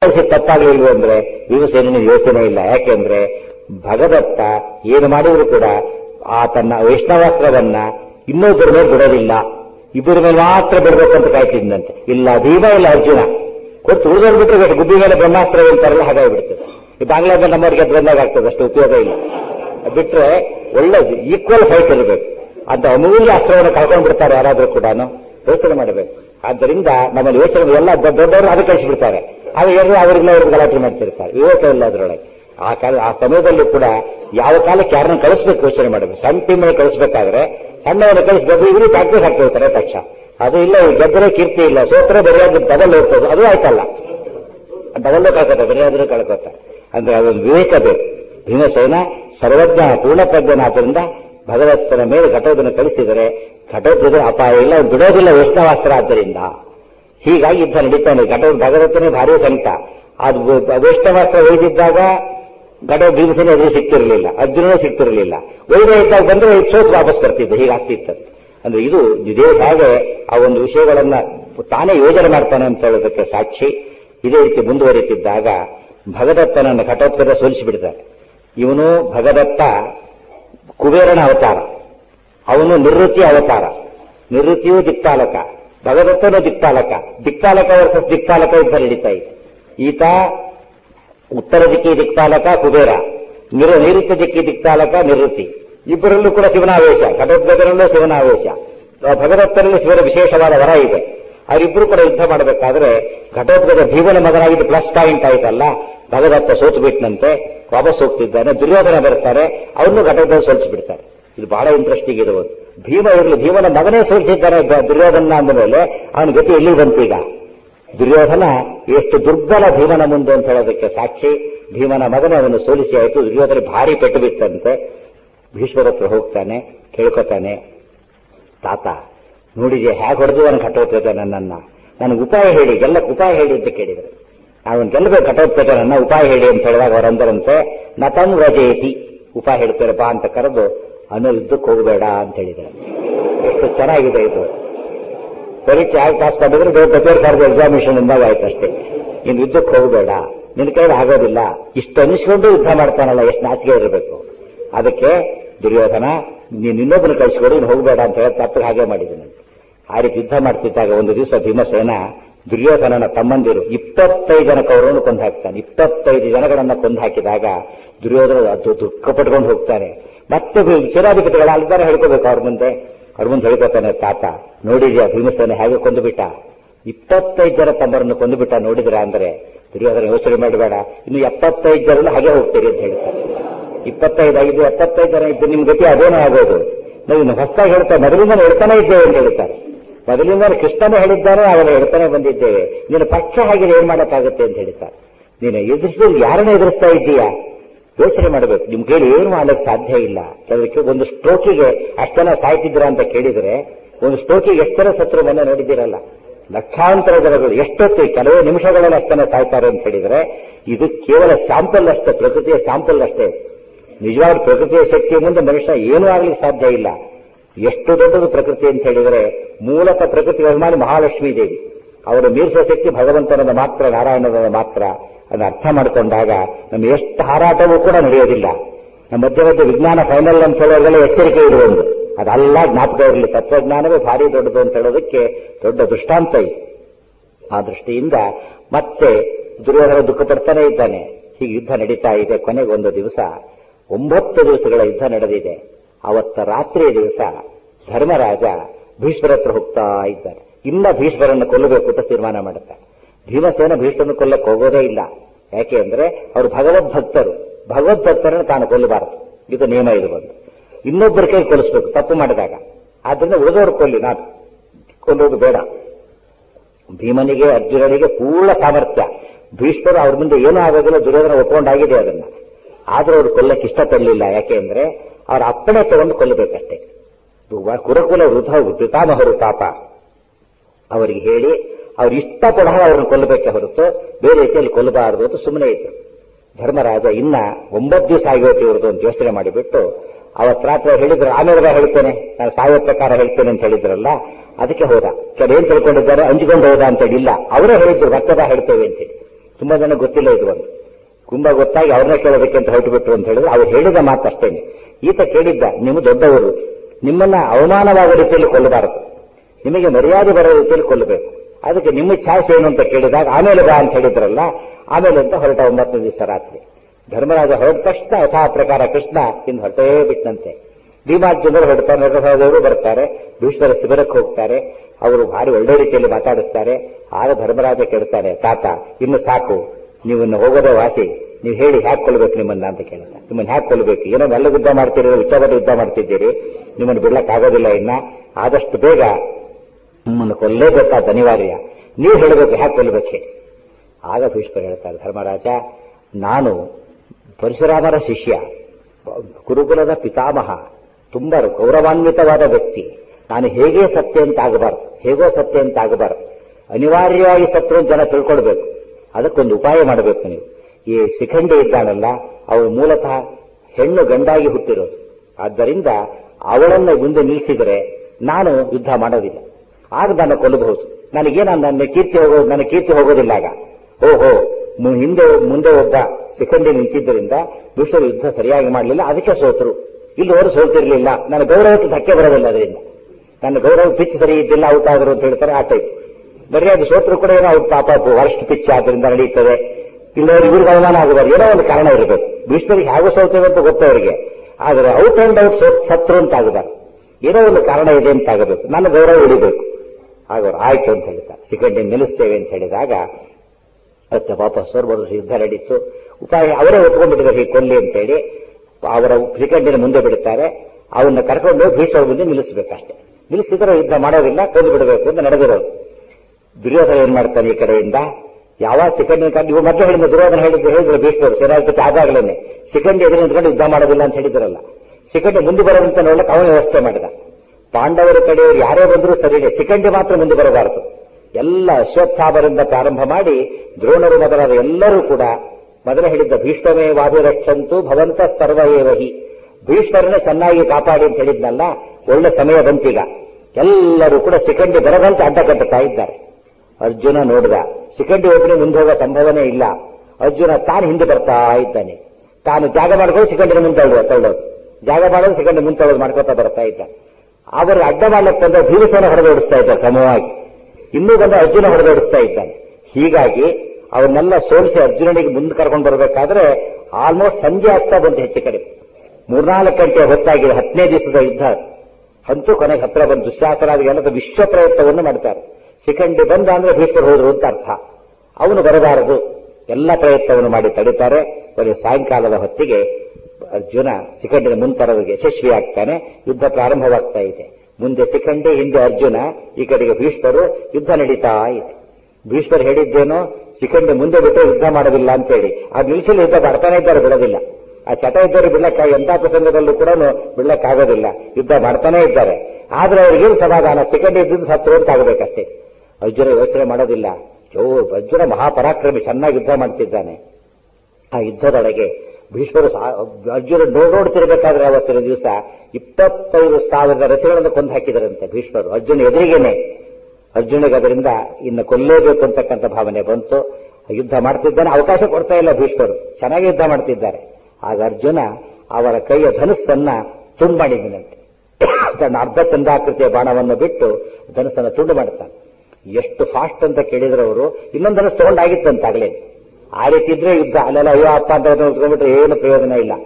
ತಪ್ಪಾಗ್ಲಿಲ್ವ ಅಂದ್ರೆ ಭೀಮಸೇನ ಯೋಚನೆ ಇಲ್ಲ ಯಾಕೆಂದ್ರೆ ಭಗದತ್ತ ಏನು ಮಾಡಿದ್ರು ಕೂಡ ಆ ತನ್ನ ವೈಷ್ಣವಾಸ್ತ್ರವನ್ನ ಇನ್ನೊಬ್ಬರ ಮೇಲೆ ಬಿಡೋದಿಲ್ಲ ಇಬ್ಬರ ಮೇಲೆ ಮಾತ್ರ ಬಿಡಬೇಕು ಅಂತ ಕಾಯ್ತಿದ್ದಂತೆ ಇಲ್ಲ ಭೀಮ ಇಲ್ಲ ಅರ್ಜುನ ಕೊಟ್ಟು ಉಳಿದವ್ರು ಬಿಟ್ಟರೆ ಬೇಕು ಗುಬ್ಬಿ ಮೇಲೆ ಬ್ರಹ್ಮಾಸ್ತ್ರ ಅಂತಾರಲ್ಲ ಹಾಗಾಗ್ಬಿಡ್ತದೆ ಈ ಬಾಂಗ್ಲಾದೇಶ ನಮ್ಮವರಿಗೆ ಬಂದಾಗ ಆಗ್ತದೆ ಅಷ್ಟು ಉಪಯೋಗ ಇಲ್ಲ ಬಿಟ್ರೆ ಒಳ್ಳೆ ಈಕ್ವಲ್ ಫೈಟ್ ಇರಬೇಕು ಅಂತ ಅಮೂಲ್ಯ ಅಸ್ತ್ರವನ್ನು ಕಳ್ಕೊಂಡು ಬಿಡ್ತಾರೆ ಯಾರಾದ್ರೂ ಕೂಡ ಯೋಚನೆ ಮಾಡಬೇಕು ಆದ್ದರಿಂದ ನಮ್ಮಲ್ಲಿ ಯೋಚನೆ ಎಲ್ಲ ದೊಡ್ಡ ದೊಡ್ಡವರು ಅದಕ್ಕೆ ಕಳಿಸಿಬಿಡ್ತಾರೆ ಆಗ ಎಲ್ಲರೂ ಅವರಿಲ್ಲ ಅವ್ರಿಗೆ ಗಲಾಟೆ ಮಾಡ್ತಿರ್ತಾರೆ ವಿವೇಕ ಇಲ್ಲ ಅದರೊಳಗೆ ಆ ಕಾಲ ಆ ಸಮಯದಲ್ಲಿ ಕೂಡ ಯಾವ ಕಾಲಕ್ಕೆ ಯಾರನ್ನ ಕಳಿಸ್ಬೇಕು ಯೋಚನೆ ಮಾಡಬೇಕು ಸಣ್ಣ ಟೀಮ್ ಕಳಿಸ್ಬೇಕಾದ್ರೆ ಸಣ್ಣವನ್ನ ಕಳಿಸ್ಬೇಕು ಇವರು ಪ್ರಾಕ್ಟೀಸ್ ಆಗ್ತಿರ್ತಾರೆ ಪಕ್ಷ ಅದು ಇಲ್ಲ ಗೆದ್ದರೆ ಕೀರ್ತಿ ಇಲ್ಲ ಸೋತ್ರೆ ಬರೆಯೋದು ಡಬಲ್ ಹೋಗ್ತದೆ ಅದು ಆಯ್ತಲ್ಲ ಡಬಲ್ ಕಳ್ಕೊತಾರೆ ಬರೆಯೋದ್ರು ಕಳ್ಕೊತಾರೆ ಅಂದ್ರೆ ಅದೊಂದು ವಿವೇಕ ಬೇಕು ಭೀಮಸೇನ ಸರ್ವಜ್ಞ ಪೂರ್ಣಪ್ರಜ್ಞನಾದ್ರಿಂದ ಭಗವತ್ತನ ಮೇಲೆ ಘಟೋದನ್ನು ಕಳಿಸಿದರೆ ಘಟೋದ್ಯದ ಅಪಾಯ ಇಲ್ಲ ಅವ್ನು ಬಿಡೋದಿಲ್ಲ ವೈಷ್ಣವಾಸ್ತ್ರ ಆದ್ದರಿಂದ ಹೀಗಾಗಿ ಯುದ್ಧ ನಡೀತಾನೆ ಘಟ ಭಗವತ್ತನೇ ಭಾರಿ ಸಂಕಟ ಅದು ವೈಷ್ಣವಾಸ್ತ್ರ ಒಯ್ದಿದ್ದಾಗ ಘಟ ಭೀಮಸೇನ ಎದುರು ಸಿಕ್ತಿರಲಿಲ್ಲ ಅರ್ಜುನನೂ ಸಿಕ್ತಿರಲಿಲ್ಲ ಒಯ್ದ ಇದ್ದಾಗ ಬಂದ್ರೆ ಸೋತು ವಾಪಸ್ ಬರ್ತಿದ್ದ ಹೀಗಾಗ್ತಿತ್ತಂತೆ ಅಂದ್ರೆ ಇದು ಇದೇ ಹೇಗೆ ಆ ಒಂದು ವಿಷಯಗಳನ್ನ ತಾನೇ ಯೋಜನೆ ಮಾಡ್ತಾನೆ ಅಂತ ಹೇಳೋದಕ್ಕೆ ಸಾಕ್ಷಿ ಇದೇ ರೀತಿ ಮುಂದುವರಿತಿದ್ದಾಗ ಭಗದತ್ತನನ್ನ ಘಟೋತ್ಕರ ಸೋಲಿಸಿಬಿಡ್ತಾರೆ ಇವನು ಭಗದತ್ತ ಕುಬೇರನ ಅವತಾರ ಅವನು ನಿವೃತ್ತಿ ಅವತಾರ ನಿವೃತ್ತಿಯೂ ದಿಕ್ಪಾಲಕ ಭಗದತ್ತನು ದಿಕ್ಪಾಲಕ ದಿಕ್ಪಾಲಕ ವರ್ಸಸ್ ದಿಕ್ಪಾಲಕ ಯುದ್ಧ ನಡೀತಾ ಇದೆ ಈತ ಉತ್ತರ ದಿಕ್ಕಿ ದಿಕ್ಪಾಲಕ ಕುಬೇರ ನಿರ ನೈಋತ್ಯ ದಿಕ್ಕಿ ದಿಕ್ಪಾಲಕ ನಿವೃತ್ತಿ ಇಬ್ಬರಲ್ಲೂ ಕೂಡ ಶಿವನಾವೇಶ ಘಟೋದ್ಗದರಲ್ಲೂ ಶಿವನಾವೇಶ ಭಗದತ್ತನಲ್ಲಿ ಶಿವನ ವಿಶೇಷವಾದ ವರ ಇದೆ ಅವರಿಬ್ಬರು ಕೂಡ ಯುದ್ಧ ಮಾಡಬೇಕಾದ್ರೆ ಘಟೋದ್ಗದ ಭೀಮನ ಮಗನಾಗಿದ್ದು ಪ್ಲಸ್ ಪಾಯಿಂಟ್ ಆಯ್ತಲ್ಲ ಭಗದತ್ತ ಸೋತು ಬಿಟ್ಟನಂತೆ ವಾಪಸ್ ಹೋಗ್ತಿದ್ದಾನೆ ದುರ್ಯೋಧನ ಬರ್ತಾರೆ ಅವನು ಘಟೋದ್ಗದ ಸೋಲಿಸಿ ಬಿಡ್ತಾರೆ ಇದು ಬಹಳ ಇಂಟ್ರೆಸ್ಟಿಂಗ್ ಇರುವುದು ಭೀಮ ಇರಲಿ ಭೀಮನ ಮಗನೇ ಸೋಲಿಸಿದ್ದಾನೆ ದುರ್ಯೋಧನ ಅಂದ ಮೇಲೆ ಅವನ ಗತಿ ಎಲ್ಲಿ ಬಂತೀಗ ದುರ್ಯೋಧನ ಎಷ್ಟು ದುರ್ಬಲ ಭೀಮನ ಮುಂದೆ ಅಂತ ಹೇಳೋದಕ್ಕೆ ಸಾಕ್ಷಿ ಭೀಮನ ಮಗನೇ ಅವನು ಸೋಲಿಸಿ ಆಯಿತು ದುರ್ಯೋಧನ ಭಾರಿ ಪೆಟ್ಟು ಬಿತ್ತಂತೆ ಭೀಷ್ಮರ ಹತ್ರ ಹೋಗ್ತಾನೆ ಕೇಳ್ಕೊತಾನೆ ತಾತ ನೋಡಿದೆ ಹೇಗೆ ಹೊಡೆದು ಅವನು ಕಟ್ಟೋಗ್ತದೆ ನನ್ನನ್ನ ನನಗೆ ಉಪಾಯ ಹೇಳಿ ಗೆಲ್ಲಕ್ಕೆ ಉಪಾಯ ಹೇಳಿ ಅಂತ ಕೇಳಿದ್ರು ಅವನು ಗೆಲ್ಲಬೇಕು ಕಟ್ಟೋಗ್ತದೆ ನನ್ನ ಉಪಾಯ ಹೇಳಿ ಅಂತ ಹೇಳಿದಾಗ ಅವರಂದರಂತೆ ನತಂ ರಜೇತಿ ಉಪಾಯ ಹೇಳ್ತಾರೆ ಬಾ ಅಂತ ಕರೆದು ಅನು ಯುದ್ಧಕ್ಕೆ ಹೋಗಬೇಡ ಅಂತ ಹೇಳಿದ್ದಾರೆ ಎಷ್ಟು ಚೆನ್ನಾಗಿದೆ ಇದು ಪರೀಕ್ಷೆ ಆಗಿ ಪಾಸ್ ಮಾಡಿದ್ರೆ ಬೇರೆ ಕರೆದು ಎಕ್ಸಾಮಿನೇಷನ್ ಇಂದಾಗ ಆಯ್ತು ಅಷ್ಟೇ ಇನ್ನು ಯುದ್ಧಕ್ಕೆ ಹೋಗಬೇಡ ನಿನ್ನ ಕೈಲಿ ಆಗೋದಿಲ್ಲ ಇಷ್ಟು ಅನಿಸ್ಕೊಂಡು ಯುದ್ಧ ಮಾಡ್ತಾನಲ್ಲ ಎಷ್ಟು ನಾಚಿಕೆ ಇರಬೇಕು ಅದಕ್ಕೆ ದುರ್ಯೋಧನ ನೀನು ಇನ್ನೊಬ್ಬನ ಕಳಿಸ್ಕೊಡು ಇನ್ನು ಹೋಗಬೇಡ ಅಂತ ಹೇಳಿ ತಪ್ಪಿಗೆ ಹಾಗೆ ಮಾಡಿದ್ದೀನಿ ಆ ರೀತಿ ಯುದ್ಧ ಮಾಡ್ತಿದ್ದಾಗ ಒಂದು ದಿವಸ ಭೀಮಸೇನ ದುರ್ಯೋಧನನ ತಮ್ಮಂದಿರು ಇಪ್ಪತ್ತೈದು ಜನ ಕೌರವನು ಕೊಂದು ಹಾಕ್ತಾನೆ ಇಪ್ಪತ್ತೈದು ಜನಗಳನ್ನ ಕೊಂದು ಹಾಕಿದಾಗ ದುರ್ಯೋಧನ ಅದು ದುಃಖ ಪಟ್ಕೊಂಡು ಹೋಗ್ತಾನೆ ಮತ್ತೆ ಸೇನಾಧಿಪತಿಗಳ ಅಲ್ಲಿದ್ದಾರೆ ಹೇಳ್ಕೋಬೇಕು ಅವ್ರ ಮುಂದೆ ಅವ್ರ ಮುಂದೆ ಹೇಳ್ಕೊತಾನೆ ತಾತ ನೋಡಿದ್ಯಾ ಭೀಮಸೇನ ಹೇಗೆ ಕೊಂದು ಬಿಟ್ಟ ಇಪ್ಪತ್ತೈದು ಜನ ತಮ್ಮರನ್ನು ಕೊಂದು ಬಿಟ್ಟ ನೋಡಿದ್ರ ಅಂದ್ರೆ ದುರ್ಯೋಧನ ಯೋಚನೆ ಮಾಡಬೇಡ ಇನ್ನು ಎಪ್ಪತ್ತೈದು ಜನ ಹಾಗೆ ಹೋಗ್ತೀರಿ ಅಂತ ಹೇಳ್ತಾರೆ ಇಪ್ಪತ್ತೈದು ಆಗಿದ್ದು ಎಪ್ಪತ್ತೈದು ಜನ ಇದ್ದು ನಿಮ್ ಗತಿ ಅದೇನೇ ಆಗೋದು ನಾವು ಇನ್ನು ಹೊಸದಾಗಿ ಹೇಳ್ತಾರೆ ಮೊದಲಿಂದ ಹೇಳ್ತಾನೆ ಇದ್ದೇವೆ ಅಂತ ಹೇಳ್ತಾರೆ ಮೊದಲಿಂದ ಕೃಷ್ಣನೇ ಹೇಳಿದ್ದಾನೆ ಅವನು ಹೇಳ್ತಾನೆ ಬಂದಿದ್ದೇವೆ ನೀನು ಪಕ್ಷ ಹಾಗೆ ಏನ್ ಮಾಡಕ್ಕಾಗುತ್ತೆ ಅಂತ ಹೇಳ್ತಾರೆ ನೀನು ಎದುರಿಸಿದ್ರೆ ಯಾರನ್ನ ಎದುರಿಸ್ತಾ ಇದ್ದೀಯಾ ಯೋಚನೆ ಮಾಡಬೇಕು ನಿಮ್ ಕೈಲಿ ಏನು ಮಾಡಕ್ ಸಾಧ್ಯ ಇಲ್ಲ ಕೆಲವಕ್ಕೆ ಒಂದು ಸ್ಟ್ರೋಕಿಗೆ ಅಷ್ಟು ಜನ ಸಾಯ್ತಿದ್ರ ಅಂತ ಕೇಳಿದ್ರೆ ಒಂದು ಸ್ಟ್ರೋಕಿಗೆ ಎಷ್ಟು ಜನ ಸತ್ರು ಮೊನ್ನೆ ನೋಡಿದ್ದೀರಲ್ಲ ಲಕ್ಷಾಂತರ ಜನಗಳು ಎಷ್ಟೊತ್ತು ಕೆಲವೇ ನಿಮಿಷಗಳಲ್ಲಿ ಅಷ್ಟು ಜನ ಸಾಯ್ತಾರೆ ಅಂತ ಹೇಳಿದ್ರೆ ಇದು ಕೇವಲ ಸ್ಯಾಂಪಲ್ ಅಷ್ಟೇ ಪ್ರಕೃತಿಯ ಸ್ಯಾಂಪಲ್ ಅಷ್ಟೇ ನಿಜವಾದ ಪ್ರಕೃತಿಯ ಶಕ್ತಿಯ ಮುಂದೆ ಮನುಷ್ಯ ಏನೂ ಆಗ್ಲಿಕ್ಕೆ ಸಾಧ್ಯ ಇಲ್ಲ ಎಷ್ಟು ದೊಡ್ಡದು ಪ್ರಕೃತಿ ಅಂತ ಹೇಳಿದರೆ ಮೂಲತಃ ಪ್ರಕೃತಿ ಅಭಿಮಾನಿ ಮಹಾಲಕ್ಷ್ಮೀ ದೇವಿ ಅವರ ಮೀರಿಸುವ ಶಕ್ತಿ ಭಗವಂತನದ ಮಾತ್ರ ನಾರಾಯಣನ ಮಾತ್ರ ಅದನ್ನ ಅರ್ಥ ಮಾಡಿಕೊಂಡಾಗ ನಮ್ಮ ಎಷ್ಟು ಹಾರಾಟವೂ ಕೂಡ ನಡೆಯೋದಿಲ್ಲ ನಮ್ಮ ಮಧ್ಯ ಮಧ್ಯೆ ವಿಜ್ಞಾನ ಫೈನಲ್ ಅಂತ ಹೇಳೋರಿಗೆಲ್ಲ ಎಚ್ಚರಿಕೆ ಇರುವೊಂದು ಅದೆಲ್ಲ ಜ್ಞಾಪಕ ಇರಲಿ ತತ್ವಜ್ಞಾನವೇ ಭಾರಿ ದೊಡ್ಡದು ಅಂತ ಹೇಳೋದಕ್ಕೆ ದೊಡ್ಡ ದೃಷ್ಟಾಂತ ಇದೆ ಆ ದೃಷ್ಟಿಯಿಂದ ಮತ್ತೆ ದುರ್ಯೋಧನ ದುಃಖ ಪಡ್ತಾನೆ ಇದ್ದಾನೆ ಹೀಗೆ ಯುದ್ಧ ನಡೀತಾ ಇದೆ ಕೊನೆಗೆ ಒಂದು ದಿವಸ ಒಂಬತ್ತು ದಿವಸಗಳ ಯುದ್ಧ ನಡೆದಿದೆ ಅವತ್ತ ರಾತ್ರಿಯ ದಿವಸ ಧರ್ಮರಾಜ ಭೀಷ್ಮರ ಹತ್ರ ಹೋಗ್ತಾ ಇದ್ದಾರೆ ಇನ್ನ ಭೀಷ್ಮರನ್ನು ಕೊಲ್ಲಬೇಕು ಅಂತ ತೀರ್ಮಾನ ಮಾಡುತ್ತಾರೆ ಭೀಮಸೇನ ಭೀಷ್ಮರನ್ನು ಕೊಲ್ಲಕ್ಕೆ ಹೋಗೋದೇ ಇಲ್ಲ ಯಾಕೆ ಅಂದ್ರೆ ಅವರು ಭಗವದ್ಭಕ್ತರು ಭಗವದ್ಭಕ್ತರನ್ನು ತಾನು ಕೊಲ್ಲಬಾರದು ಇದು ನಿಯಮ ಇದು ಬಂದು ಇನ್ನೊಬ್ಬರ ಕೈ ಕೊಲಿಸ್ಬೇಕು ತಪ್ಪು ಮಾಡಿದಾಗ ಆದ್ರಿಂದ ಉಳಿದವರು ಕೊಲ್ಲಿ ನಾನು ಕೊಲ್ಲೋದು ಬೇಡ ಭೀಮನಿಗೆ ಅರ್ಜುನನಿಗೆ ಪೂರ್ಣ ಸಾಮರ್ಥ್ಯ ಭೀಷ್ಮರು ಅವ್ರ ಮುಂದೆ ಏನೂ ಆಗೋದಿಲ್ಲ ದುರ್ಯೋಧನ ಒಪ್ಕೊಂಡಾಗಿದೆ ಅದನ್ನ ಆದ್ರೂ ಅವ್ರು ಕೊಲ್ಲಕ್ಕೆ ಇಷ್ಟಪಡಲಿಲ್ಲ ಯಾಕೆ ಅಂದ್ರೆ ಅವ್ರ ಅಪ್ಪಣೆ ತಗೊಂಡು ಕೊಲ್ಲಬೇಕಷ್ಟೇ ಕುರಕುಲ ವೃಥ ಪಿತಾಮಹರು ಪಾಪ ಅವರಿಗೆ ಹೇಳಿ ಅವ್ರು ಇಷ್ಟಪಡ ಅವ್ರನ್ನ ಕೊಲ್ಲಬೇಕೆ ಹೊರತು ಬೇರೆ ರೀತಿಯಲ್ಲಿ ಕೊಲ್ಲಬಾರದು ಅಂತ ಸುಮ್ಮನೆ ಇದ್ರು ಧರ್ಮರಾಜ ಇನ್ನ ಒಂಬತ್ತು ದಿವಸ ಆಗೋಯ್ತು ಇವ್ರದ್ದು ಅಂತ ಯೋಚನೆ ಮಾಡಿಬಿಟ್ಟು ಅವತ್ ರಾತ್ರಿ ಹೇಳಿದ್ರು ಆಮೇಲೆ ಹೇಳ್ತೇನೆ ನಾನು ಸಾಯೋ ಪ್ರಕಾರ ಹೇಳ್ತೇನೆ ಅಂತ ಹೇಳಿದ್ರಲ್ಲ ಅದಕ್ಕೆ ಹೋದ ಕೆಲವು ಏನ್ ತಿಳ್ಕೊಂಡಿದ್ದಾರೆ ಅಂಜಿಕೊಂಡು ಹೋದ ಅಂತ ಹೇಳಿ ಇಲ್ಲ ಅವರೇ ಹೇಳಿದ್ರು ಮತ್ತೆ ಬಾ ಹೇಳ್ತೇವೆ ಅಂತೇಳಿ ತುಂಬಾ ಜನ ಗೊತ್ತಿಲ್ಲ ಇದು ಒಂದು ಕುಂಭ ಗೊತ್ತಾಗಿ ಅವ್ರನ್ನೇ ಕೇಳೋದಕ್ಕೆ ಅಂತ ಹೊರಟು ಬಿಟ್ರು ಅಂತ ಹೇಳಿದ್ರೆ ಅವ್ರು ಹೇಳಿದ ಮಾತು ಅಷ್ಟೇನೆ ಈತ ಕೇಳಿದ್ದ ನೀವು ದೊಡ್ಡವರು ನಿಮ್ಮನ್ನ ಅವಮಾನವಾದ ರೀತಿಯಲ್ಲಿ ಕೊಲ್ಲಬಾರದು ನಿಮಗೆ ಮರ್ಯಾದೆ ಬರೋ ರೀತಿಯಲ್ಲಿ ಕೊಲ್ಲಬೇಕು ಅದಕ್ಕೆ ನಿಮ್ಮ ಚಾಯ್ಸ್ ಏನು ಅಂತ ಕೇಳಿದಾಗ ಆಮೇಲೆ ಬಾ ಅಂತ ಹೇಳಿದ್ರಲ್ಲ ಆಮೇಲೆ ಅಂತ ಹೊರಟ ಒಂಬತ್ತನೇ ದಿವಸ ರಾತ್ರಿ ಧರ್ಮರಾಜ ಹೊರಟ ತಕ್ಷಣ ಯಥಾ ಪ್ರಕಾರ ಕೃಷ್ಣ ಇನ್ನು ಹೊರಟೇ ಬಿಟ್ಟಂತೆ ಭೀಮಾರ್ಜುನರು ಹೊರಡ್ತಾರೆ ನರಸಹದೇವರು ಬರ್ತಾರೆ ಭೀಷ್ಮರ ಶಿಬಿರಕ್ಕೆ ಹೋಗ್ತಾರೆ ಅವರು ಭಾರಿ ಒಳ್ಳೆ ರೀತಿಯಲ್ಲಿ ಮಾತಾಡಿಸ್ತಾರೆ ಆಗ ಧರ್ಮರಾಜ ಕೇಳ್ತಾನೆ ತಾತ ಇನ್ನು ಸಾಕು ನೀವನ್ನ ಹೋಗೋದೇ ವಾಸಿ ನೀವು ಹೇಳಿ ಹ್ಯಾಕ್ ಕೊಲ್ಬೇಕು ನಿಮ್ಮನ್ನ ಅಂತ ಕೇಳಿದ ನಿಮ್ಮನ್ನ ಹ್ಯಾಕ್ ಕೊಲ್ಬೇಕು ಏನೋ ಮೆಲ್ಲ ಯುದ್ಧ ಮಾಡ್ತೀರಿ ಉಚ್ಚಬಟ್ಟು ಯುದ್ಧ ಮಾಡ್ತಿದ್ದೀರಿ ನಿಮ್ಮನ್ನು ಬಿಡ್ಲಕ್ಕಾಗೋದಿಲ್ಲ ಇನ್ನ ಆದಷ್ಟು ಬೇಗ ನಿಮ್ಮನ್ನು ಕೊಲ್ಲೇಬೇಕಾದ ಅನಿವಾರ್ಯ ನೀವು ಹೇಳಬೇಕು ಹ್ಯಾಕ್ ಕೊಲ್ಬೇಕು ಹೇಳಿ ಆಗ ಭೀಷ್ಮರು ಹೇಳ್ತಾರೆ ಧರ್ಮರಾಜ ನಾನು ಪರಶುರಾಮರ ಶಿಷ್ಯ ಗುರುಕುಲದ ಪಿತಾಮಹ ತುಂಬಾ ಗೌರವಾನ್ವಿತವಾದ ವ್ಯಕ್ತಿ ನಾನು ಹೇಗೆ ಸತ್ಯ ಅಂತ ಆಗಬಾರ್ದು ಹೇಗೋ ಸತ್ಯ ಅಂತ ಆಗಬಾರ್ದು ಅನಿವಾರ್ಯವಾಗಿ ಸತ್ರು ಅಂತ ಜನ ತಿಳ್ಕೊಳ್ಬೇಕು ಅದಕ್ಕೊಂದು ಉಪಾಯ ಮಾಡಬೇಕು ನೀವು ಈ ಶಿಖಂಡಿ ಇದ್ದಾನಲ್ಲ ಅವಳು ಮೂಲತಃ ಹೆಣ್ಣು ಗಂಡಾಗಿ ಹುಟ್ಟಿರೋದು ಆದ್ದರಿಂದ ಅವಳನ್ನು ಮುಂದೆ ನಿಲ್ಲಿಸಿದರೆ ನಾನು ಯುದ್ಧ ಮಾಡೋದಿಲ್ಲ ಆಗ ನಾನು ಕೊಲ್ಲಬಹುದು ನನಗೇನ ನನ್ನ ಕೀರ್ತಿ ಹೋಗೋದು ನನ್ನ ಕೀರ್ತಿ ಹೋಗೋದಿಲ್ಲ ಆಗ ಓಹೋ ಮು- ಹಿಂದೆ ಮುಂದೆ ಒಬ್ಬ ಶಿಖಂಡಿ ನಿಂತಿದ್ದರಿಂದ ವಿಶ್ವ ಯುದ್ಧ ಸರಿಯಾಗಿ ಮಾಡಲಿಲ್ಲ ಅದಕ್ಕೆ ಸೋತರು ಇಲ್ಲಿವರು ಸೋತಿರ್ಲಿಲ್ಲ ನನ್ನ ಗೌರವಕ್ಕೆ ಧಕ್ಕೆ ಬರೋದಿಲ್ಲ ಅದರಿಂದ ನನ್ನ ಗೌರವ ಪಿಚ್ ಸರಿ ಇದ್ದಿಲ್ಲ ಔಟ್ ಆದ್ರು ಅಂತ ಹೇಳ್ತಾರೆ ಆ ಟೈಪ್ ಬರೀ ಅದು ಸೋತರು ಕೂಡ ಏನೋ ಅವ್ರು ಪಾಪ ವರ್ಸ್ಟ್ ಪಿಚ್ ಆದ್ರಿಂದ ನಡೆಯುತ್ತದೆ ಇಲ್ಲವರು ಇವ್ರಿಗೆ ಅವಮಾನ ಆಗಬಾರ್ದು ಏನೋ ಒಂದು ಕಾರಣ ಇರಬೇಕು ಭೀಷ್ಮರಿಗೆ ಹೇಗೂ ಸೋತೇವೆ ಅಂತ ಗೊತ್ತು ಅವರಿಗೆ ಆದರೆ ಔಟ್ ಅಂಡ್ ಔಟ್ ಸತ್ರು ಅಂತ ಆಗಬಾರ್ದು ಏನೋ ಒಂದು ಕಾರಣ ಇದೆ ಅಂತ ಆಗಬೇಕು ನನ್ನ ಗೌರವ ಉಳಿಬೇಕು ಆಗ ಅವ್ರು ಆಯ್ತು ಅಂತ ಹೇಳ್ತಾರೆ ಸಿಕಂಡಿ ನಿಲ್ಲಿಸ್ತೇವೆ ಅಂತ ಹೇಳಿದಾಗ ಮತ್ತೆ ವಾಪಸ್ ಬರ್ಬೋದು ಯುದ್ಧ ನಡೀತು ಉಪಾಯ ಅವರೇ ಒಪ್ಕೊಂಡ್ಬಿಟ್ಟಿದ್ದಾರೆ ಹೀಗೆ ಕೊಲ್ಲಿ ಅಂತ ಹೇಳಿ ಅವರ ಸಿಕಂಡಿನ ಮುಂದೆ ಬಿಡುತ್ತಾರೆ ಅವನ್ನ ಕರ್ಕೊಂಡು ಭೀಷ್ಮರ ಮುಂದೆ ನಿಲ್ಲಿಸಬೇಕಷ್ಟೇ ನಿಲ್ಲಿಸಿದ್ರೆ ಯುದ್ಧ ಮಾಡೋದಿಲ್ಲ ಕೊಂದು ಬಿಡಬೇಕು ಅಂತ ನಡೆದಿರೋದು ದುರ್ಯೋಧನ ಏನ್ ಮಾಡ್ತಾನೆ ಈ ಕಡೆಯಿಂದ ಯಾವ ಸಿಕಂಡಿ ನೀವು ಮೊದಲು ಹೇಳಿದ ದುರ್ಯೋಧನ ಹೇಳಿದ್ರು ಹೇಳಿದ್ರು ಭೀಷ್ಮರು ಸೇನಾಧಿಪತಿ ಆದಾಗಲೇನೆ ಸಿಕಂಡಿ ಎದುರು ನಿಂತ್ಕೊಂಡು ಯುದ್ಧ ಮಾಡೋದಿಲ್ಲ ಅಂತ ಹೇಳಿದ್ರಲ್ಲ ಸಿಕಂಡಿ ಮುಂದೆ ಬರೋದಂತ ನೋಡ್ಲಿಕ್ಕೆ ಅವನ ವ್ಯವಸ್ಥೆ ಮಾಡಿದ ಪಾಂಡವರ ಕಡೆಯವರು ಯಾರೇ ಬಂದರೂ ಸರಿಯೇ ಶಿಖಂಡಿ ಮಾತ್ರ ಮುಂದೆ ಬರಬಾರದು ಎಲ್ಲ ಅಶ್ವತ್ಥಾಮರಿಂದ ಪ್ರಾರಂಭ ಮಾಡಿ ದ್ರೋಣರು ಮೊದಲಾದ ಎಲ್ಲರೂ ಕೂಡ ಮೊದಲೇ ಹೇಳಿದ್ದ ಭೀಷ್ಮಮೇ ವಾದಿರಕ್ಷಂತು ಭವಂತ ಸರ್ವ ಏವಹಿ ಭೀಷ್ಮರನ್ನ ಚೆನ್ನಾಗಿ ಕಾಪಾಡಿ ಅಂತ ಹೇಳಿದ್ನಲ್ಲ ಒಳ್ಳೆ ಸಮಯ ಬಂತೀಗ ಎಲ್ಲರೂ ಕೂಡ ಶಿಖಂಡಿ ಬರದಂತೆ ಅಡ್ಡ ಕಟ್ಟುತ್ತಾ ಇದ್ದಾರೆ ಅರ್ಜುನ ನೋಡಿದ ಶಿಖಂಡಿ ಒಬ್ಬನೇ ಮುಂದೆ ಹೋಗೋ ಸಂಭವನೆ ಇಲ್ಲ ಅರ್ಜುನ ತಾನು ಹಿಂದೆ ಬರ್ತಾ ಇದ್ದಾನೆ ತಾನು ಜಾಗ ಮಾಡ್ಕೊಂಡು ಶಿಖಂಡಿನ ಮುಂದೆ ತಳ್ಳುವ ತಳ್ಳೋದು ಜಾಗ ಮಾಡೋದು ಶಿಖಂಡಿ ಮುಂದೆ ತಳ್ಳೋದು ಮಾಡ್ಕೊತಾ ಬರ್ತಾ ಇದ್ದ ಅವರು ಅಡ್ಡ ಮಾಡ್ಲಿಕ್ಕೆ ಬಂದ ಭೀಮಸೇನ ಹೊಡೆದೋಡಿಸ್ತಾ ಇದ್ದಾರೆ ಕ್ರಮವಾಗಿ ಇನ್ನೂ ಬಂದ ಅರ್ಜುನ ಹೊಡೆದೋಡಿಸ್ತಾ ಇದ್ದಾನೆ ಹೀಗಾಗಿ ಅವನ್ನೆಲ್ಲ ಸೋಲಿಸಿ ಅರ್ಜುನನಿಗೆ ಮುಂದೆ ಕರ್ಕೊಂಡು ಬರಬೇಕಾದ್ರೆ ಆಲ್ಮೋಸ್ಟ್ ಸಂಜೆ ಆಗ್ತಾ ಬಂತು ಹೆಚ್ಚು ಕಡೆ ಮೂರ್ನಾಲ್ಕು ಗಂಟೆ ಹೊತ್ತಾಗಿದೆ ಹತ್ತನೇ ದಿವಸದ ಯುದ್ಧ ಅದು. ಅಂತೂ ಕೊನೆಗೆ ಹತ್ರ ಬಂದು ದುಶ್ಯಾಸರಾದಿಗೆಲ್ಲ ವಿಶ್ವ ಪ್ರಯತ್ನವನ್ನು ಮಾಡ್ತಾರೆ ಶಿಖಂಡಿ ಬಂದ ಅಂದ್ರೆ ಭೀಷ್ಮರು ಹೋದ್ರು ಅಂತ ಅರ್ಥ ಅವನು ಬರಬಾರದು ಎಲ್ಲ ಪ್ರಯತ್ನವನ್ನು ಮಾಡಿ ತಡೀತಾರೆ ಕೊನೆ ಸಾಯಂಕಾಲದ ಹೊತ್ತಿಗೆ ಅರ್ಜುನ ಶಿಖಂಡಿನ ಮುಂತರವಿಗೆ ಯಶಸ್ವಿ ಆಗ್ತಾನೆ ಯುದ್ಧ ಪ್ರಾರಂಭವಾಗ್ತಾ ಇದೆ ಮುಂದೆ ಶಿಖಂಡಿ ಹಿಂದೆ ಅರ್ಜುನ ಈ ಕಡೆಗೆ ಭೀಷ್ಮರು ಯುದ್ಧ ನಡೀತಾ ಇದೆ ಭೀಷ್ಮರು ಹೇಳಿದ್ದೇನೋ ಶಿಖಂಡಿ ಮುಂದೆ ಬಿಟ್ಟರೆ ಯುದ್ಧ ಮಾಡೋದಿಲ್ಲ ಅಂತ ಹೇಳಿ ಆ ನಿಲ್ಸಲು ಯುದ್ಧ ಮಾಡ್ತಾನೆ ಇದ್ದಾರೆ ಬಿಡೋದಿಲ್ಲ ಆ ಚಟ ಇದ್ದವರು ಬಿಡ್ಲಕ್ಕಾಗ ಎಂತ ಪ್ರಸಂಗದಲ್ಲೂ ಕೂಡ ಬಿಡ್ಲಕ್ಕಾಗೋದಿಲ್ಲ ಯುದ್ಧ ಮಾಡ್ತಾನೆ ಇದ್ದಾರೆ ಆದ್ರೆ ಅವ್ರಿಗೇನು ಸಮಾಧಾನ ಶಿಖಂಡಿ ಇದ್ದಿದ್ದು ಸತ್ತು ಅಂತ ಆಗಬೇಕಷ್ಟೇ ಅರ್ಜುನ ಯೋಚನೆ ಮಾಡೋದಿಲ್ಲ ಯೋ ಅರ್ಜುನ ಮಹಾಪರಾಕ್ರಮಿ ಚೆನ್ನಾಗಿ ಯುದ್ಧ ಮಾಡ್ತಿದ್ದಾನೆ ಆ ಯುದ್ಧದೊಳಗೆ ಭೀಷ್ಮರು ಸಾ- ಅರ್ಜುನ ನೋಡ್ ನೋಡ್ತಿರ್ಬೇಕಾದ್ರೆ ಅವತ್ತಿನ ದಿವಸ ಇಪ್ಪತ್ತೈದು ಸಾವಿರದ ರಥಗಳನ್ನು ಕೊಂದು ಹಾಕಿದರಂತೆ ಭೀಷ್ಮರು ಅರ್ಜುನ ಎದುರಿಗೇನೆ ಅರ್ಜುನಿಗೆ ಅದರಿಂದ ಇನ್ನು ಕೊಲ್ಲೇಬೇಕು ಅಂತಕ್ಕಂಥ ಭಾವನೆ ಬಂತು ಯುದ್ಧ ಮಾಡ್ತಿದ್ದಾನೆ ಅವಕಾಶ ಕೊಡ್ತಾ ಇಲ್ಲ ಭೀಷ್ಮರು ಚೆನ್ನಾಗಿ ಯುದ್ಧ ಮಾಡ್ತಿದ್ದಾರೆ ಆಗ ಅರ್ಜುನ ಅವರ ಕೈಯ ಧನುಸ್ಸನ್ನ ತುಂಡು ಮಾಡಿದ್ದನಂತೆ ತನ್ನ ಅರ್ಧ ಚಂದಾಕೃತಿಯ ಬಾಣವನ್ನು ಬಿಟ್ಟು ಧನುಸ್ಸನ್ನು ತುಂಡು ಮಾಡ್ತಾನೆ ಎಷ್ಟು ಫಾಸ್ಟ್ ಅಂತ ಕೇಳಿದ್ರು ಅವರು ಇನ್ನೊಂದು ಧನುಸ್ ತಗೊಂಡಾಗಿತ್ತಂತಾಗಲೇ ಆ ರೀತಿ ಇದ್ರೆ ಯುದ್ಧ ಅಲ್ಲೆಲ್ಲ ಅಯ್ಯೋ ಅಪ್ಪ ಅಂತ ಉತ್ಕೊಂಡ್ಬಿಟ್ರೆ ಏನು ಪ್ರಯೋಜನ ಇಲ್ಲ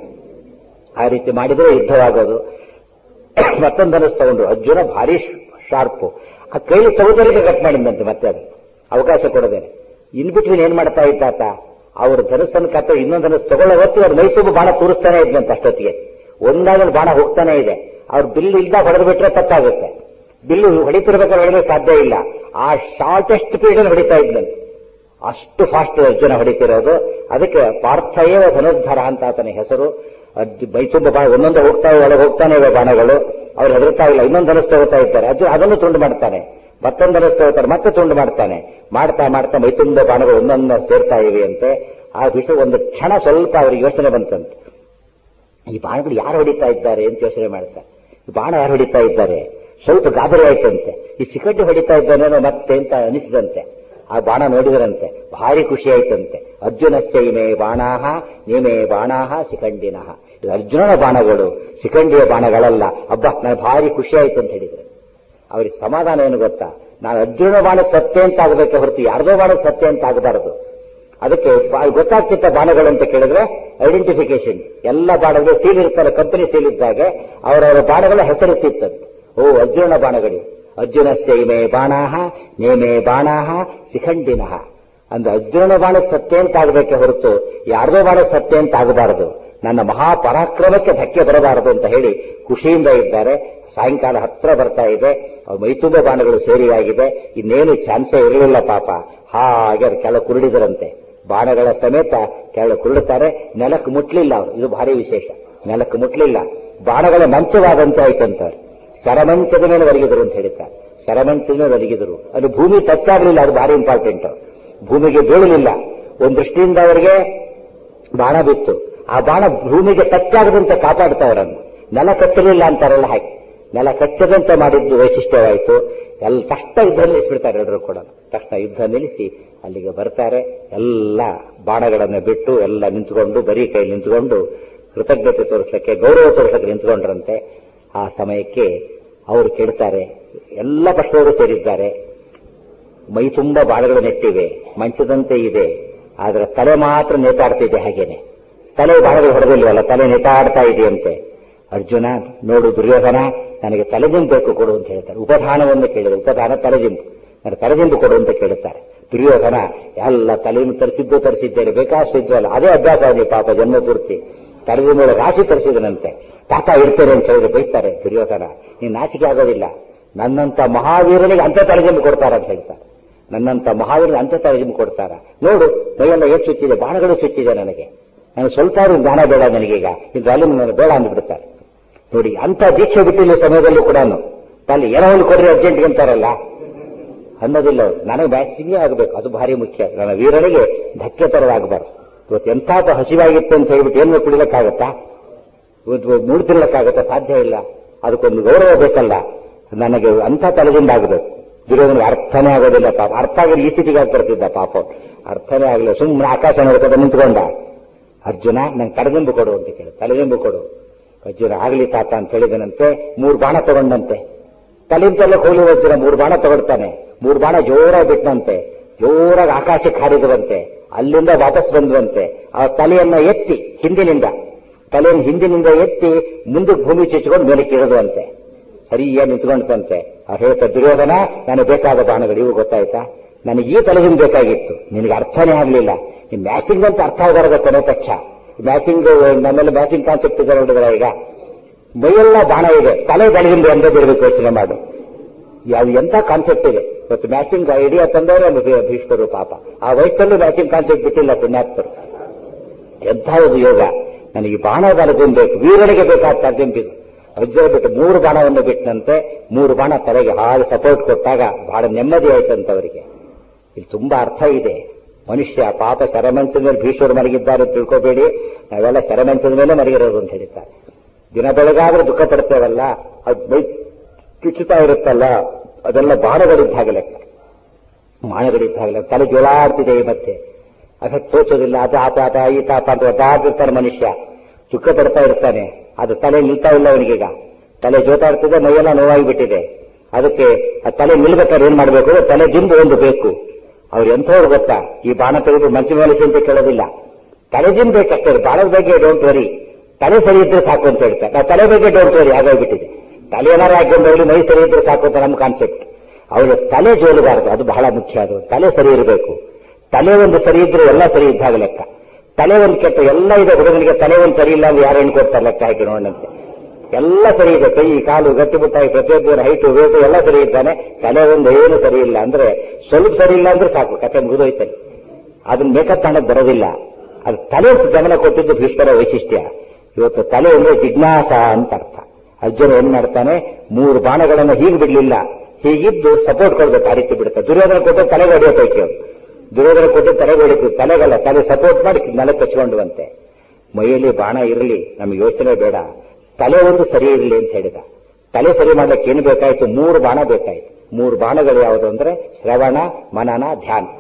ಆ ರೀತಿ ಮಾಡಿದ್ರೆ ಯುದ್ಧವಾಗೋದು ಮತ್ತೊಂದು ಧನುಸ್ ತಗೊಂಡ್ರು ಅರ್ಜುನ ಭಾರಿ ಶಾರ್ಪು ಆ ಕೈಲಿ ತಗೋದಲಿಕ್ಕೆ ಕಟ್ ಮಾಡಿದಂತೆ ಮತ್ತೆ ಅದು ಅವಕಾಶ ಕೊಡದೇನೆ ಇನ್ ಬಿಟ್ವೀನ್ ಏನ್ ಮಾಡ್ತಾ ಇದ್ದಾತ ಅವ್ರ ಧನಸ್ಸನ್ನು ಕತ್ತ ಇನ್ನೊಂದು ಧನಸ್ ತಗೊಳ್ಳೋ ಹೊತ್ತಿಗೆ ಅವ್ರ ಮೈ ತುಂಬ ಬಾಣ ತೋರಿಸ್ತಾನೆ ಇದ್ದಂತೆ ಅಷ್ಟೊತ್ತಿಗೆ ಒಂದಾಗಲೂ ಬಾಣ ಹೋಗ್ತಾನೆ ಇದೆ ಅವ್ರ ಬಿಲ್ ಇಲ್ದಾಗ ಹೊಡೆದು ಬಿಟ್ರೆ ತಪ್ಪಾಗುತ್ತೆ ಬಿಲ್ಲು ಹೊಡಿತಿರ್ಬೇಕಾದ್ರೆ ಹೊಡೆದ್ರೆ ಸಾಧ್ಯ ಇಲ್ಲ ಆ ಶಾರ್ಟೆಸ್ಟ್ ಪೀರಿಯಡ್ ಹೊಡಿತಾ ಇದ್ದಂತೆ ಅಷ್ಟು ಫಾಸ್ಟ್ ಅರ್ಜುನ ಹೊಡಿತಿರೋದು ಅದಕ್ಕೆ ಪಾರ್ಥಯೇವ ಧನುರ್ಧರ ಅಂತ ಆತನ ಹೆಸರು ಅದ್- ಮೈ ತುಂಬ ಬಾಣ ಒಂದೊಂದು ಹೋಗ್ತಾ ಒಳಗೆ ಹೋಗ್ತಾನೆ ಇವೆ ಬಾಣಗಳು ಅವ್ರು ಹೆದರ್ತಾ ಇಲ್ಲ ಇನ್ನೊಂದು ಧನಸ್ ತಗೋತಾ ಇದ್ದಾರೆ ಅರ್ಜುನ ಅದನ್ನು ತುಂಡು ಮಾಡ್ತಾನೆ ಮತ್ತೊಂದು ಧನಸ್ ತಗೋತಾರೆ ಮತ್ತೆ ತುಂಡು ಮಾಡ್ತಾನೆ ಮಾಡ್ತಾ ಮಾಡ್ತಾ ಮೈ ತುಂಬ ಬಾಣಗಳು ಒಂದೊಂದು ಸೇರ್ತಾ ಇವೆ ಅಂತೆ ಆ ವಿಷಯ ಒಂದು ಕ್ಷಣ ಸ್ವಲ್ಪ ಅವ್ರಿಗೆ ಯೋಚನೆ ಬಂತಂತೆ ಈ ಬಾಣಗಳು ಯಾರು ಹೊಡಿತಾ ಇದ್ದಾರೆ ಅಂತ ಯೋಚನೆ ಮಾಡ್ತಾರೆ ಈ ಬಾಣ ಯಾರು ಹೊಡಿತಾ ಇದ್ದಾರೆ ಸ್ವಲ್ಪ ಗಾಬರಿ ಆಯ್ತಂತೆ ಈ ಸಿಕಡ್ಡಿ ಹೊಡಿತಾ ಇದ್ದಾನೇನೋ ಮತ್ತೆ ಅಂತ ಅನಿಸಿದಂತೆ ಆ ಬಾಣ ನೋಡಿದರಂತೆ ಭಾರಿ ಖುಷಿ ಆಯ್ತಂತೆ ಅರ್ಜುನಸ್ಯ ಇಮೇ ಬಾಣಾಹ ನಿಮೇ ಬಾಣಾಹ ಶಿಖಂಡಿನಃ ಇದು ಅರ್ಜುನನ ಬಾಣಗಳು ಶಿಖಂಡಿಯ ಬಾಣಗಳಲ್ಲ ಅಬ್ಬ ನನಗೆ ಭಾರಿ ಖುಷಿ ಆಯ್ತು ಅಂತ ಹೇಳಿದ್ರೆ ಅವ್ರಿಗೆ ಸಮಾಧಾನ ಏನು ಗೊತ್ತಾ ನಾನು ಅರ್ಜುನ ಬಾಣ ಸತ್ಯ ಅಂತ ಆಗಬೇಕೆ ಹೊರತು ಯಾರ್ದೋ ಬಾಣ ಸತ್ಯ ಅಂತ ಆಗಬಾರದು ಅದಕ್ಕೆ ಬಾ- ಗೊತ್ತಾಗ್ತಿತ್ತ ಬಾಣಗಳು ಅಂತ ಕೇಳಿದ್ರೆ ಐಡೆಂಟಿಫಿಕೇಶನ್ ಎಲ್ಲ ಬಾಣಗಳು ಸೀಲ್ ಇರ್ತಾರೆ ಕಂಪನಿ ಸೀಲ್ ಇದ್ದಾಗ ಅವರವರ ಬಾಣಗಳ ಹೆಸರಿರ್ತಿತ್ತಂತೆ ಓ ಅರ್ಜುನ ಬಾಣಗಳು ಅರ್ಜುನಸ್ಯ ಇಮೇ ಬಾಣಾಹ ನೇಮೇ ಬಾಣಾಹ ಶಿಖಂಡಿನಃ ಅಂದ್ರೆ ಅರ್ಜುನನ ಬಾಣ ಸತ್ಯ ಅಂತ ಆಗಬೇಕೆ ಹೊರತು ಯಾರ್ದೋ ಬಾಣ ಸತ್ಯ ಅಂತ ಆಗಬಾರದು ನನ್ನ ಮಹಾಪರಾಕ್ರಮಕ್ಕೆ ಧಕ್ಕೆ ಬರಬಾರದು ಅಂತ ಹೇಳಿ ಖುಷಿಯಿಂದ ಇದ್ದಾರೆ ಸಾಯಂಕಾಲ ಹತ್ರ ಬರ್ತಾ ಇದೆ ಅವ್ರ ಮೈತುಂಬ ಬಾಣಗಳು ಸೇರಿಯಾಗಿದೆ ಇನ್ನೇನು ಚಾನ್ಸೇ ಇರಲಿಲ್ಲ ಪಾಪ ಹಾಗೆ ಅವ್ರು ಕೆಳ ಕುರುಡಿದರಂತೆ ಬಾಣಗಳ ಸಮೇತ ಕೆಳ ಕುರುಡುತ್ತಾರೆ ನೆಲಕ್ಕೆ ಮುಟ್ಲಿಲ್ಲ ಅವರು ಇದು ಭಾರಿ ವಿಶೇಷ ನೆಲಕ್ಕೆ ಮುಟ್ಲಿಲ್ಲ ಬಾಣಗಳ ಮಂಚವಾದಂತೆ ಆಯ್ತಂತವ್ರು ಶರಮಂಚದ ಮೇಲೆ ಒರಗಿದರು ಅಂತ ಹೇಳ್ತಾರೆ ಶರಮಂಚದ ಮೇಲೆ ಒರಗಿದರು ಅದು ಭೂಮಿ ಟಚ್ ಆಗಲಿಲ್ಲ ಅದು ಭಾರಿ ಇಂಪಾರ್ಟೆಂಟ್ ಭೂಮಿಗೆ ಬೀಳಲಿಲ್ಲ ಒಂದ್ ದೃಷ್ಟಿಯಿಂದ ಅವರಿಗೆ ಬಾಣ ಬಿತ್ತು ಆ ಬಾಣ ಭೂಮಿಗೆ ಟಚ್ ಆಗದಂತೆ ಕಾಪಾಡ್ತಾವ್ರನ್ನು ನೆಲ ಕಚ್ಚಲಿಲ್ಲ ಅಂತಾರಲ್ಲ ಹಾಗೆ ನೆಲ ಕಚ್ಚದಂತೆ ಮಾಡಿದ್ದು ವೈಶಿಷ್ಟ್ಯವಾಯಿತು ಎಲ್ಲ ತಕ್ಷಣ ಯುದ್ಧ ನಿಲ್ಲಿಸ್ಬಿಡ್ತಾರೆ ಎಲ್ಲರೂ ಕೂಡ ತಕ್ಷಣ ಯುದ್ಧ ನಿಲ್ಲಿಸಿ ಅಲ್ಲಿಗೆ ಬರ್ತಾರೆ ಎಲ್ಲ ಬಾಣಗಳನ್ನು ಬಿಟ್ಟು ಎಲ್ಲ ನಿಂತ್ಕೊಂಡು ಬರೀ ಕೈ ನಿಂತ್ಕೊಂಡು ಕೃತಜ್ಞತೆ ತೋರಿಸಲಿಕ್ಕೆ ಗೌರವ ತೋರಿಸಲಿಕ್ಕೆ ನಿಂತ್ಕೊಂಡ್ರಂತೆ ಆ ಸಮಯಕ್ಕೆ ಅವರು ಕೇಳ್ತಾರೆ ಎಲ್ಲ ಪಕ್ಷದವರು ಸೇರಿದ್ದಾರೆ ಮೈ ತುಂಬ ಬಾಣಗಳು ನೆಟ್ಟಿವೆ ಮಂಚದಂತೆ ಇದೆ ಆದ್ರೆ ತಲೆ ಮಾತ್ರ ನೇತಾಡ್ತಿದೆ ಹಾಗೇನೆ ತಲೆ ಬಾಣಗಳು ಹೊಡೆದಿಲ್ವಲ್ಲ ತಲೆ ನೇತಾಡ್ತಾ ಇದೆಯಂತೆ ಅರ್ಜುನ ನೋಡು ದುರ್ಯೋಧನ ನನಗೆ ತಲೆದಿಂಬು ಬೇಕು ಕೊಡು ಅಂತ ಹೇಳ್ತಾರೆ ಉಪಧಾನವನ್ನು ಕೇಳಿದೆ ಉಪಧಾನ ತಲೆದಿಂಬು ನನಗೆ ತಲೆದಿಂಬು ಕೊಡು ಅಂತ ಕೇಳುತ್ತಾರೆ ದುರ್ಯೋಧನ ಎಲ್ಲ ತಲೆಯನ್ನು ತರಿಸಿದ್ದು ತರಿಸಿದ್ದೇನೆ ಬೇಕಾಷ್ಟು ಇದ್ವಲ್ಲ ಅದೇ ಅಭ್ಯಾಸ ಅವನಿಗೆ ಪಾಪ ಜನ್ಮ ಪೂರ್ತಿ ತಲೆದಿಂಬು ರಾಶಿ ತರಿಸಿದನಂತೆ ತಾತ ಇರ್ತೇನೆ ಅಂತ ಹೇಳಿದ್ರೆ ಬೈತಾರೆ ದುರ್ಯೋಧನ ನೀನ್ ನಾಚಿಕೆ ಆಗೋದಿಲ್ಲ ನನ್ನಂತ ಮಹಾವೀರನಿಗೆ ಅಂತ ತಲೆದಿಂಬು ಕೊಡ್ತಾರ ಅಂತ ಹೇಳ್ತಾರೆ ನನ್ನಂತ ಮಹಾವೀರನಿಗೆ ಅಂತ ತಲೆದಿಂಬು ಕೊಡ್ತಾರ ನೋಡು ಮೈಯೆಲ್ಲ ಎಷ್ಟು ಚುಚ್ಚಿದೆ ಬಾಣಗಳು ಚುಚ್ಚಿದೆ ನನಗೆ ನನಗೆ ಸ್ವಲ್ಪ ಆದ್ರೂ ಜ್ಞಾನ ಬೇಡ ನನಗೀಗ ಇದು ಅಲ್ಲಿ ನನಗೆ ಬೇಡ ಅಂದ್ಬಿಡ್ತಾರೆ ನೋಡಿ ಅಂತ ದೀಕ್ಷೆ ಬಿಟ್ಟಿಲ್ಲ ಸಮಯದಲ್ಲೂ ಕೂಡ ತಲೆ ಏನೋ ಒಂದು ಕೊಡ್ರಿ ಅರ್ಜೆಂಟ್ಗೆ ಅಂತಾರಲ್ಲ ಅನ್ನೋದಿಲ್ಲ ಅವ್ರು ನನಗೆ ಮ್ಯಾಚಿಂಗೇ ಆಗಬೇಕು ಅದು ಭಾರಿ ಮುಖ್ಯ ನನ್ನ ವೀರನಿಗೆ ಧಕ್ಕೆ ತರವಾಗಬಾರ್ದು ಇವತ್ತು ಎಂಥ ಹಸಿವಾಗಿತ್ತು ಅಂತ ಹೇಳ್ಬಿಟ್ಟು ಏನು ಕುಡಿಲಕ್ಕಾಗತ್ತಾ ಇವತ್ತು ಮೂಡ್ತಿರ್ಲಕ್ಕಾಗತ್ತಾ ಸಾಧ್ಯ ಇಲ್ಲ ಅದಕ್ಕೊಂದು ಗೌರವ ಬೇಕಲ್ಲ ನನಗೆ ಅಂಥ ತಲೆದಿಂದ ಆಗಬೇಕು ದುರ್ಯೋಧನಿಗೆ ಅರ್ಥನೇ ಆಗೋದಿಲ್ಲ ಪಾಪ ಅರ್ಥ ಆಗಿದ್ರೆ ಈ ಸ್ಥಿತಿಗೆ ಆಗಿ ಬರ್ತಿದ್ದ ಪಾಪ ಅರ್ಥನೇ ಆಗಲಿಲ್ಲ ಸುಮ್ಮನೆ ಆಕಾಶ ನೋಡ್ಕೊಂಡು ನಿಂತ್ಕೊಂಡ ಅರ್ಜುನ ನಂಗೆ ತಲೆದಿಂಬು ಕೊಡು ಅಂತ ಕೇಳಿ ತಲೆದಿಂಬು ಕೊಡು ಅರ್ಜುನ ಆಗ್ಲಿ ತಾತ ಅಂತ ಹೇಳಿದನಂತೆ ಮೂರು ಬಾಣ ತಗೊಂಡಂತೆ ತಲೆಯಿಂದಲ್ಲೇ ಹೋಗ್ಲಿ ಅರ್ಜುನ ಮೂರು ಬಾಣ ತಗೊಳ್ತಾನೆ ಮೂರು ಬಾಣ ಜೋರಾಗಿ ಬಿಟ್ಟನಂತೆ ಜೋರಾಗಿ ಆಕಾಶಕ್ಕೆ ಹಾರಿದವಂತೆ ಅಲ್ಲಿಂದ ವಾಪಸ್ ಬಂದ್ವಂತೆ ಆ ತಲೆಯನ್ನ ಎತ್ತಿ ಹಿಂದಿನಿಂದ ತಲೆಯನ್ನು ಹಿಂದಿನಿಂದ ಎತ್ತಿ ಮುಂದಕ್ಕೆ ಭೂಮಿ ಚುಚ್ಚಿಕೊಂಡು ಮೇಲಕ್ಕೆ ಇಳಿದುವಂತೆ ಸರಿಯಾಗಿ ನಿಂತ್ಕೊಂಡಂತೆ ಅವ್ರು ಹೇಳ್ತಾರೆ ದುರ್ಯೋಧನ ನನಗೆ ಬೇಕಾದ ಬಾಣಗಳು ಇವು ಗೊತ್ತಾಯ್ತಾ ನನಗೆ ಈ ತಲೆದಿಂದ ಬೇಕಾಗಿತ್ತು ನಿನಗೆ ಅರ್ಥನೇ ಆಗ್ಲಿಲ್ಲ ಈ ಮ್ಯಾಚಿಂಗ್ ಅಂತ ಅರ್ಥ ಆಗಬಾರದ ಕೊನೆ ಪಕ್ಷ ಮ್ಯಾಚಿಂಗ್ ನನ್ನಲ್ಲಿ ಮ್ಯಾಚಿಂಗ್ ಕಾನ್ಸೆಪ್ಟ್ ಇದೆ ನೋಡಿದ್ರ ಈಗ ಮೈಯೆಲ್ಲ ಬಾಣ ಇದೆ ತಲೆ ಬೆಳಗಿಂದ ಎಂದದಿರಬೇಕು ಯೋಚನೆ ಮಾಡು ಯಾವ ಎಂತ ಕಾನ್ಸೆಪ್ಟ್ ಇದೆ ಇವತ್ತು ಮ್ಯಾಚಿಂಗ್ ಐಡಿಯಾ ತಂದವರು ಅಲ್ಲಿ ಭೀ- ಭೀಷ್ಮರು ಪಾಪ ಆ ವಯಸ್ಸಲ್ಲೂ ಮ್ಯಾಚಿಂಗ್ ಕಾನ್ಸೆಪ್ಟ್ ಬಿಟ್ಟಿಲ್ಲ ಪುಣ್ಯಾತ್ಮರು ಎಂಥ ಒಂದು ಯೋಗ ನನಗೆ ಈ ಬಾಣ ಬಲದಿಂದ ಬೇಕು ವೀರನಿಗೆ ಬೇಕಾದ ತಲೆದಿಂಬಿದು ಅರ್ಜುನ ಬಿಟ್ಟು ಮೂರು ಬಾಣವನ್ನು ಬಿಟ್ಟನಂತೆ ಮೂರು ಬಾಣ ತಲೆಗೆ ಹಾಗೆ ಸಪೋರ್ಟ್ ಕೊಟ್ಟಾಗ ಬಹಳ ನೆಮ್ಮದಿ ಆಯ್ತಂತ ಅವರಿಗೆ ಇಲ್ಲಿ ತುಂಬಾ ಅರ್ಥ ಇದೆ ಮನುಷ್ಯ ಪಾಪ ಸೆರೆಮಂಚದ ಮೇಲೆ ಭೀಷ್ಮರು ಮಲಗಿದ್ದಾರೆ ಅಂತ ತಿಳ್ಕೋಬೇಡಿ ನಾವೆಲ್ಲ ಸೆರೆಮಂಚದ ಮೇಲೆ ಮಲಗಿರೋದು ಅಂತ ಹೇಳ್ತಾರೆ ದಿನ ಬೆಳಗಾದ್ರೆ ದುಃಖ ಪಡ್ತೇವಲ್ಲ ಅದು ಮೈ ಚುಚ್ಚುತ್ತಾ ಇರುತ್ತಲ್ಲ ಅದೆಲ್ಲ ಬಾಣಗಳಿದ್ದ ಲೆಕ್ಕ ಬಾಣಗಳಿದ್ದ ತಲೆ ಜೋಳಾಡ್ತಿದೆ ಈ ಮಧ್ಯೆ ಅದಕ್ಕೆ ತೋಚೋದಿಲ್ಲ ಅದು ಆತ ಆತ ಈ ತಾಪ ಅಂತ ಒದ್ದಾಡ್ತಿರ್ತಾನೆ ಮನುಷ್ಯ ದುಃಖ ಪಡ್ತಾ ಇರ್ತಾನೆ ಅದು ತಲೆ ನಿಲ್ತಾ ಇಲ್ಲ ಅವನಿಗೀಗ ತಲೆ ಜೋತಾಡ್ತಿದೆ ಮೈಯೆಲ್ಲ ನೋವಾಗಿ ಬಿಟ್ಟಿದೆ ಅದಕ್ಕೆ ಆ ತಲೆ ನಿಲ್ಬೇಕಾದ್ರೆ ಏನ್ ಮಾಡ್ಬೇಕು ಅಂದ್ರೆ ತಲೆ ದಿಂಬು ಒಂದು ಬೇಕು ಅವ್ರು ಎಂಥವ್ರು ಗೊತ್ತಾ ಈ ಬಾಣ ತೆಗೆದು ಮಂಚ ಮೇಲಿಸಿ ಅಂತ ಕೇಳೋದಿಲ್ಲ ತಲೆ ದಿಂಬು ಬೇಕಷ್ಟೇ ಬಾಣದ ಬಗ್ಗೆ ಡೋಂಟ್ ವರಿ ತಲೆ ಸರಿ ಇದ್ರೆ ಸಾಕು ಅಂತ ಹೇಳ್ತಾರೆ ನಾವು ತಲೆ ಬಗ್ಗೆ ಡೋಂಟ್ ವರಿ ಆಗೋಗ್ಬಿಟ್ಟಿದೆ ತಲೆ ಏನಾರು ಹಾಕೊಂಡೋಗ್ಲಿ ಮೈ ಸರಿ ಇದ್ರೆ ಸಾಕು ಅಂತ ನಮ್ಮ ಕಾನ್ಸೆಪ್ಟ್ ಅವಳು ತಲೆ ಜೋಲಬಾರದು ಅದು ಬಹಳ ಮುಖ್ಯ ಅದು ತಲೆ ಸರಿ ಇರಬೇಕು ತಲೆ ಒಂದು ಸರಿ ಇದ್ರೆ ಎಲ್ಲ ಸರಿ ಇದ್ದಾಗ ಲೆಕ್ಕ ತಲೆ ಒಂದು ಕೆಟ್ಟ ಎಲ್ಲ ಇದೆ ಹುಡುಗನಿಗೆ ತಲೆ ಒಂದು ಸರಿ ಇಲ್ಲ ಅಂದ್ರೆ ಯಾರು ಹೆಣ್ಣು ಕೊಡ್ತಾರೆ ಲೆಕ್ಕ ಹಾಕಿ ನೋಡಂತೆ ಎಲ್ಲ ಸರಿ ಇದೆ ಕೈ ಕಾಲು ಗಟ್ಟಿಮುಟ್ಟಾಗಿ ಪ್ರತಿಯೊಬ್ಬರ ಹೈಟು ವೇಟು ಎಲ್ಲ ಸರಿ ಇದ್ದಾನೆ ತಲೆ ಒಂದು ಏನು ಸರಿ ಇಲ್ಲ ಅಂದ್ರೆ ಸ್ವಲ್ಪ ಸರಿ ಇಲ್ಲ ಅಂದ್ರೆ ಸಾಕು ಕತೆ ಮುಗಿದೋಯ್ತಲ್ಲಿ ಅದನ್ನ ಮೇಕಪ್ ಮಾಡಕ್ ಬರೋದಿಲ್ಲ ಅದು ತಲೆ ಗಮನ ಕೊಟ್ಟಿದ್ದು ಭೀಷ್ಮರ ವೈಶಿಷ್ಟ್ಯ ಇವತ್ತು ತಲೆ ಅಂದ್ರೆ ಜಿಜ್ಞಾಸ ಅಂತ ಅರ್ಥ ಅರ್ಜುನ ಏನ್ ಮಾಡ್ತಾನೆ ಮೂರು ಬಾಣಗಳನ್ನು ಹೀಗೆ ಬಿಡ್ಲಿಲ್ಲ ಹೀಗಿದ್ದು ಸಪೋರ್ಟ್ ಕೊಡ್ಬೇಕು ಆ ರೀತಿ ಬಿಡುತ್ತೆ ದುರ್ಯೋಧನ ಕೊಟ್ಟು ತಲೆಗೆ ಹೊಡೆಯೋ ಪೈಕಿ ಅವ್ನು ದುರ್ಯೋಧನ ಕೊಟ್ಟು ತಲೆಗೆ ಹೊಡಿತು ತಲೆಗಲ್ಲ ತಲೆ ಸಪೋರ್ಟ್ ಮಾಡಿ ನೆಲ ಕಚ್ಕೊಂಡುವಂತೆ ಮೈಯಲ್ಲಿ ಬಾಣ ಇರಲಿ ನಮ್ಗೆ ಯೋಚನೆ ಬೇಡ ತಲೆ ಒಂದು ಸರಿ ಇರಲಿ ಅಂತ ಹೇಳಿದ ತಲೆ ಸರಿ ಮಾಡ್ಲಿಕ್ಕೆ ಏನು ಬೇಕಾಯ್ತು ಮೂರು ಬಾಣ ಬೇಕಾಯ್ತು ಮೂರು ಬಾಣಗಳು ಯಾವುದು ಅಂದ್ರೆ ಶ್ರವಣ ಮನನ ಧ್ಯಾನ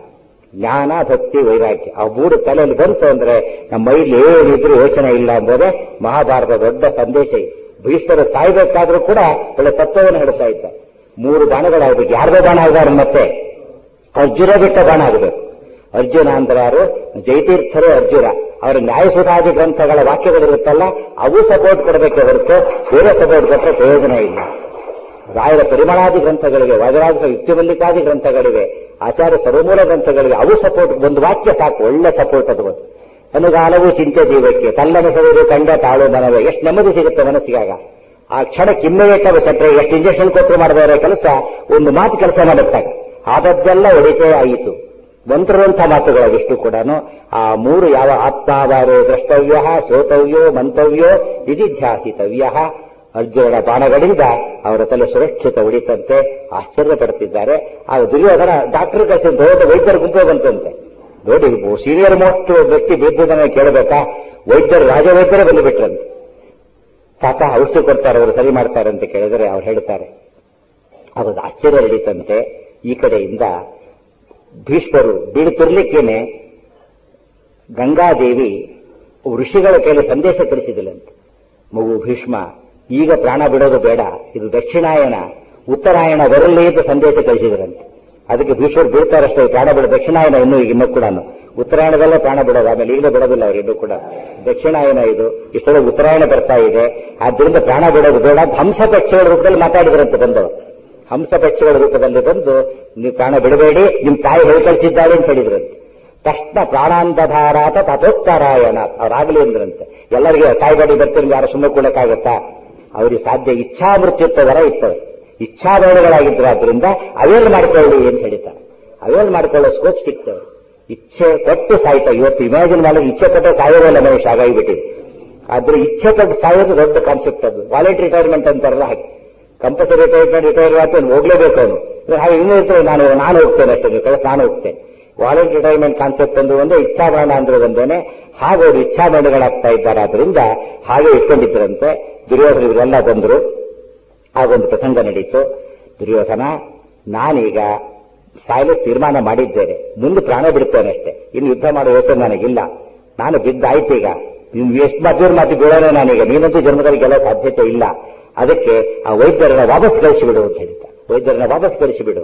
ಜ್ಞಾನ ಭಕ್ತಿ ವೈರಾಗ್ಯ ಆ ಮೂರು ತಲೆಯಲ್ಲಿ ಬಂತು ಅಂದ್ರೆ ನಮ್ಮ ಮೈಲಿ ಏನಿದ್ರು ಯೋಚನೆ ಇಲ್ಲ ಎಂಬುದೇ ಮಹಾಭಾರತ ದೊಡ್ಡ ಸಂದೇಶ ಇದೆ ಭೀಷ್ಮರು ಸಾಯ್ಬೇಕಾದ್ರೂ ಕೂಡ ಒಳ್ಳೆ ತತ್ವವನ್ನು ಹೇಳ್ತಾ ಇದ್ದ ಮೂರು ಬಾಣಗಳಾಗಬೇಕು ಯಾರ್ದೋ ಬಾಣ ಆಗಿದ್ದಾರೆ ಮತ್ತೆ ಅರ್ಜುನ ಬಿಟ್ಟ ಬಾಣ ಆಗಬೇಕು ಅರ್ಜುನ ಅಂದ್ರೆ ಯಾರು ಜಯತೀರ್ಥರೇ ಅರ್ಜುನ ಅವರ ನ್ಯಾಯಸುಧಾದಿ ಗ್ರಂಥಗಳ ವಾಕ್ಯಗಳಿರುತ್ತಲ್ಲ ಅವು ಸಪೋರ್ಟ್ ಕೊಡಬೇಕೆ ಹೊರತು ಬೇರೆ ಸಪೋರ್ಟ್ ಕೊಟ್ಟರೆ ಪ್ರಯೋಜನ ಇಲ್ಲ ರಾಯರ ಪರಿಮಳಾದಿ ಗ್ರಂಥಗಳಿವೆ ವಜರಾಜ ಯುಕ್ತಿಮಲ್ಲಿಕಾದಿ ಗ್ರಂಥಗಳಿವೆ ಆಚಾರ್ಯ ಸರ್ವಮೂಲ ಗ್ರಂಥಗಳಿವೆ ಅವು ಸಪೋರ್ಟ್ ಒಂದು ವಾಕ್ಯ ಸಾಕು ಒಳ್ಳೆ ಸಪೋರ್ಟ್ ಅದು ಒಂದು ಅನುಗಾಲವು ಚಿಂತೆ ದೀವಕ್ಕೆ ತಲ್ಲನಿಸದಿರು ಕಂಡ ತಾಳು ಮನವೇ ಎಷ್ಟು ನೆಮ್ಮದಿ ಸಿಗುತ್ತೆ ಮನಸ್ಸಿಗಾಗ ಆ ಕ್ಷಣ ಕಿಮ್ಮೆಯಟ್ಟವು ಸಟ್ರೆ ಎಷ್ಟು ಇಂಜೆಕ್ಷನ್ ಕೊಟ್ಟು ಮಾಡಿದವರ ಕೆಲಸ ಒಂದು ಮಾತು ಕೆಲಸ ಮಾಡುತ್ತಾಗ ಆದದ್ದೆಲ್ಲ ಒಡಿಕೆ ಆಯಿತು ಮಂತ್ರದಂಥ ಮಾತುಗಳ ವಿಷ್ಣು ಕೂಡ ಆ ಮೂರು ಯಾವ ಆತ್ಮಾವಾರೇ ದ್ರಷ್ಟವ್ಯ ಶ್ರೋತವ್ಯೋ ಮಂತವ್ಯೋ ವಿಧಿಧ್ಯಾಸಿತವ್ಯ ಅರ್ಜುನನ ಬಾಣಗಳಿಂದ ಅವರ ತಲೆ ಸುರಕ್ಷಿತ ಉಳಿತಂತೆ ಆಶ್ಚರ್ಯ ಪಡ್ತಿದ್ದಾರೆ ಆ ದುರ್ಯೋಧನ ಡಾಕ್ಟರ್ ಕಳಿಸಿ ದೊಡ್ಡ ವೈದ್ಯರ ಗುಂಪೇ ಬಂತಂತೆ ನೋಡಿ ಸೀನಿಯರ್ ಮೋಸ್ಟ್ ವ್ಯಕ್ತಿ ಬಿದ್ದದನ್ನ ಕೇಳಬೇಕಾ ವೈದ್ಯರು ರಾಜವೈದ್ಯರೇ ಬಂದುಬಿಟ್ರಂತೆ ತಾತ ಔಷಧಿ ಕೊಡ್ತಾರೆ ಅವರು ಸರಿ ಮಾಡ್ತಾರೆ ಅಂತ ಕೇಳಿದರೆ ಅವ್ರು ಹೇಳ್ತಾರೆ ಅವಾಗ ಆಶ್ಚರ್ಯ ನಡೀತಂತೆ ಈ ಕಡೆಯಿಂದ ಭೀಷ್ಮರು ಬೀಳುತ್ತಿರ್ಲಿಕ್ಕೇನೆ ಗಂಗಾದೇವಿ ಋಷಿಗಳ ಕೈಲಿ ಸಂದೇಶ ಕಳಿಸಿದಿಲ್ಲಂತೆ ಮಗು ಭೀಷ್ಮ ಈಗ ಪ್ರಾಣ ಬಿಡೋದು ಬೇಡ ಇದು ದಕ್ಷಿಣಾಯನ ಉತ್ತರಾಯಣ ಬರಲಿ ಅಂತ ಸಂದೇಶ ಕಳಿಸಿದ್ರಂತೆ ಅದಕ್ಕೆ ಭೀಷ್ಮರು ಬೀಳ್ತಾರಷ್ಟೇ ಪ್ರಾಣ ಬಿಡ ದಕ್ಷಿಣಾಯನ ಇನ್ನೂ ಈಗ ಇನ್ನೂ ಕೂಡ ಉತ್ತರಾಯಣದಲ್ಲೇ ಪ್ರಾಣ ಬಿಡೋದು ಆಮೇಲೆ ಈಗಲೇ ಬಿಡೋದಿಲ್ಲ ಅವ್ರು ಇನ್ನೂ ಕೂಡ ದಕ್ಷಿಣಾಯನ ಇದು ಇಷ್ಟೊಳಗೆ ಉತ್ತರಾಯಣ ಬರ್ತಾ ಇದೆ ಆದ್ದರಿಂದ ಪ್ರಾಣ ಬಿಡೋದು ಬೇಡ ಅಂತ ಹಂಸ ಪಕ್ಷಿಗಳ ರೂಪದಲ್ಲಿ ಮಾತಾಡಿದ್ರಂತೆ ಬಂದವರು ಹಂಸ ಪಕ್ಷಿಗಳ ರೂಪದಲ್ಲಿ ಬಂದು ನೀವು ಪ್ರಾಣ ಬಿಡಬೇಡಿ ನಿಮ್ ತಾಯಿ ಹೇಳಿ ಕಳಿಸಿದ್ದಾಳೆ ಅಂತ ಹೇಳಿದ್ರಂತೆ ತಕ್ಷಣ ಪ್ರಾಣಾಂತಧಾರಾತ ತಥೋತ್ತರಾಯಣ ಅವ್ರಾಗಲಿ ಅಂದ್ರಂತೆ ಎಲ್ಲರಿಗೆ ಸಾಯಿಬಾಡಿ ಬರ್ತೀನಿ ಯಾರು ಸುಮ್ಮನೆ ಕೊಡಕ್ಕಾಗತ್ತಾ ಅವ್ರಿಗೆ ಸಾಧ್ಯ ಇಚ್ಛಾ ಮೃತ್ಯುತ್ವ ವರ ಇತ್ತವೆ ಇಚ್ಛಾಭರಣಗಳಾಗಿದ್ರಾದ್ರಿಂದ ಅವೇಲ್ ಮಾಡ್ಕೊಳ್ಳಿ ಅಂತ ಹೇಳಿದ್ದಾರೆ ಅವೇಲ್ ಮಾಡ್ಕೊಳ್ಳೋ ಸ್ಕೋಪ್ ಸಿಗ್ತವೆ ಇಚ್ಛೆ ಕೊಟ್ಟು ಸಾಯ್ತಾ ಇವತ್ತು ಇಮ್ಯಾಜಿನ್ ಮಾಡಿ ಇಚ್ಛೆ ಕೊಟ್ಟರೆ ಸಾಯೋದಲ್ಲ ಮನುಷ್ಯ ಹಾಗಾಗಿಬಿಟ್ಟಿದೆ ಆದ್ರೆ ಇಚ್ಛೆ ಪಟ್ಟು ಸಾಯೋದು ದೊಡ್ಡ ಕಾನ್ಸೆಪ್ಟ್ ಅದು ವಾಲೆಂಟ್ ರಿಟೈರ್ಮೆಂಟ್ ಅಂತಾರಲ್ಲ ಹಾಗೆ ಕಂಪಲ್ಸರಿ ರಿಟೈರ್ಮೆಂಟ್ ರಿಟೈರ್ ಆಯ್ತು ಹೋಗ್ಲೇಬೇಕು ಅವನು ಹಾಗೆ ಇನ್ನೂ ಇರ್ತದೆ ನಾನು ನಾನು ಹೋಗ್ತೇನೆ ಅಷ್ಟೇ ನೀವು ಕಳಿಸ್ ನಾನು ಹೋಗ್ತೇನೆ ವಾಲೆಂಟ್ ರಿಟೈರ್ಮೆಂಟ್ ಕಾನ್ಸೆಪ್ಟ್ ಅಂದ್ರೆ ಒಂದೇ ಇಚ್ಛಾಭರಣ ಅಂದ್ರೆ ಒಂದೇನೆ ಹಾಗೆ ಅವರು ಇಚ್ಛಾಭರಣಗಳಾಗ್ತಾ ಇದ್ದಾರೆ ಆದ್ರಿಂದ ಹಾಗೆ ಇಟ್ಕೊಂಡಿದ್ರಂತೆ ದುರ್ಯೋಧನ ಇವರೆಲ್ಲ ಬಂದರು ಆಗೊಂದು ಪ್ರಸಂಗ ನಡೀತು ದುರ್ಯೋಧನ ನಾನೀಗ ಸಾಯಲು ತೀರ್ಮಾನ ಮಾಡಿದ್ದೇನೆ ಮುಂದೆ ಪ್ರಾಣ ಬಿಡ್ತೇನೆ ಅಷ್ಟೇ ಇನ್ನು ಯುದ್ಧ ಮಾಡೋ ಯೋಚನೆ ನನಗಿಲ್ಲ ನಾನು ಬಿದ್ದಾಯ್ತೀಗ ನೀನು ಎಷ್ಟು ಮಧ್ಯವರ ಮಾತು ಬೀಳೋಣ ನಾನೀಗ ನೀನಂತೂ ಜನ್ಮದಲ್ಲಿ ಗೆಲ್ಲೋ ಸಾಧ್ಯತೆ ಇಲ್ಲ ಅದಕ್ಕೆ ಆ ವೈದ್ಯರನ್ನ ವಾಪಸ್ ಕಳಿಸಿಬಿಡು ಅಂತ ಹೇಳಿದ್ದ ವೈದ್ಯರನ್ನ ವಾಪಸ್ ಕಳಿಸಿಬಿಡು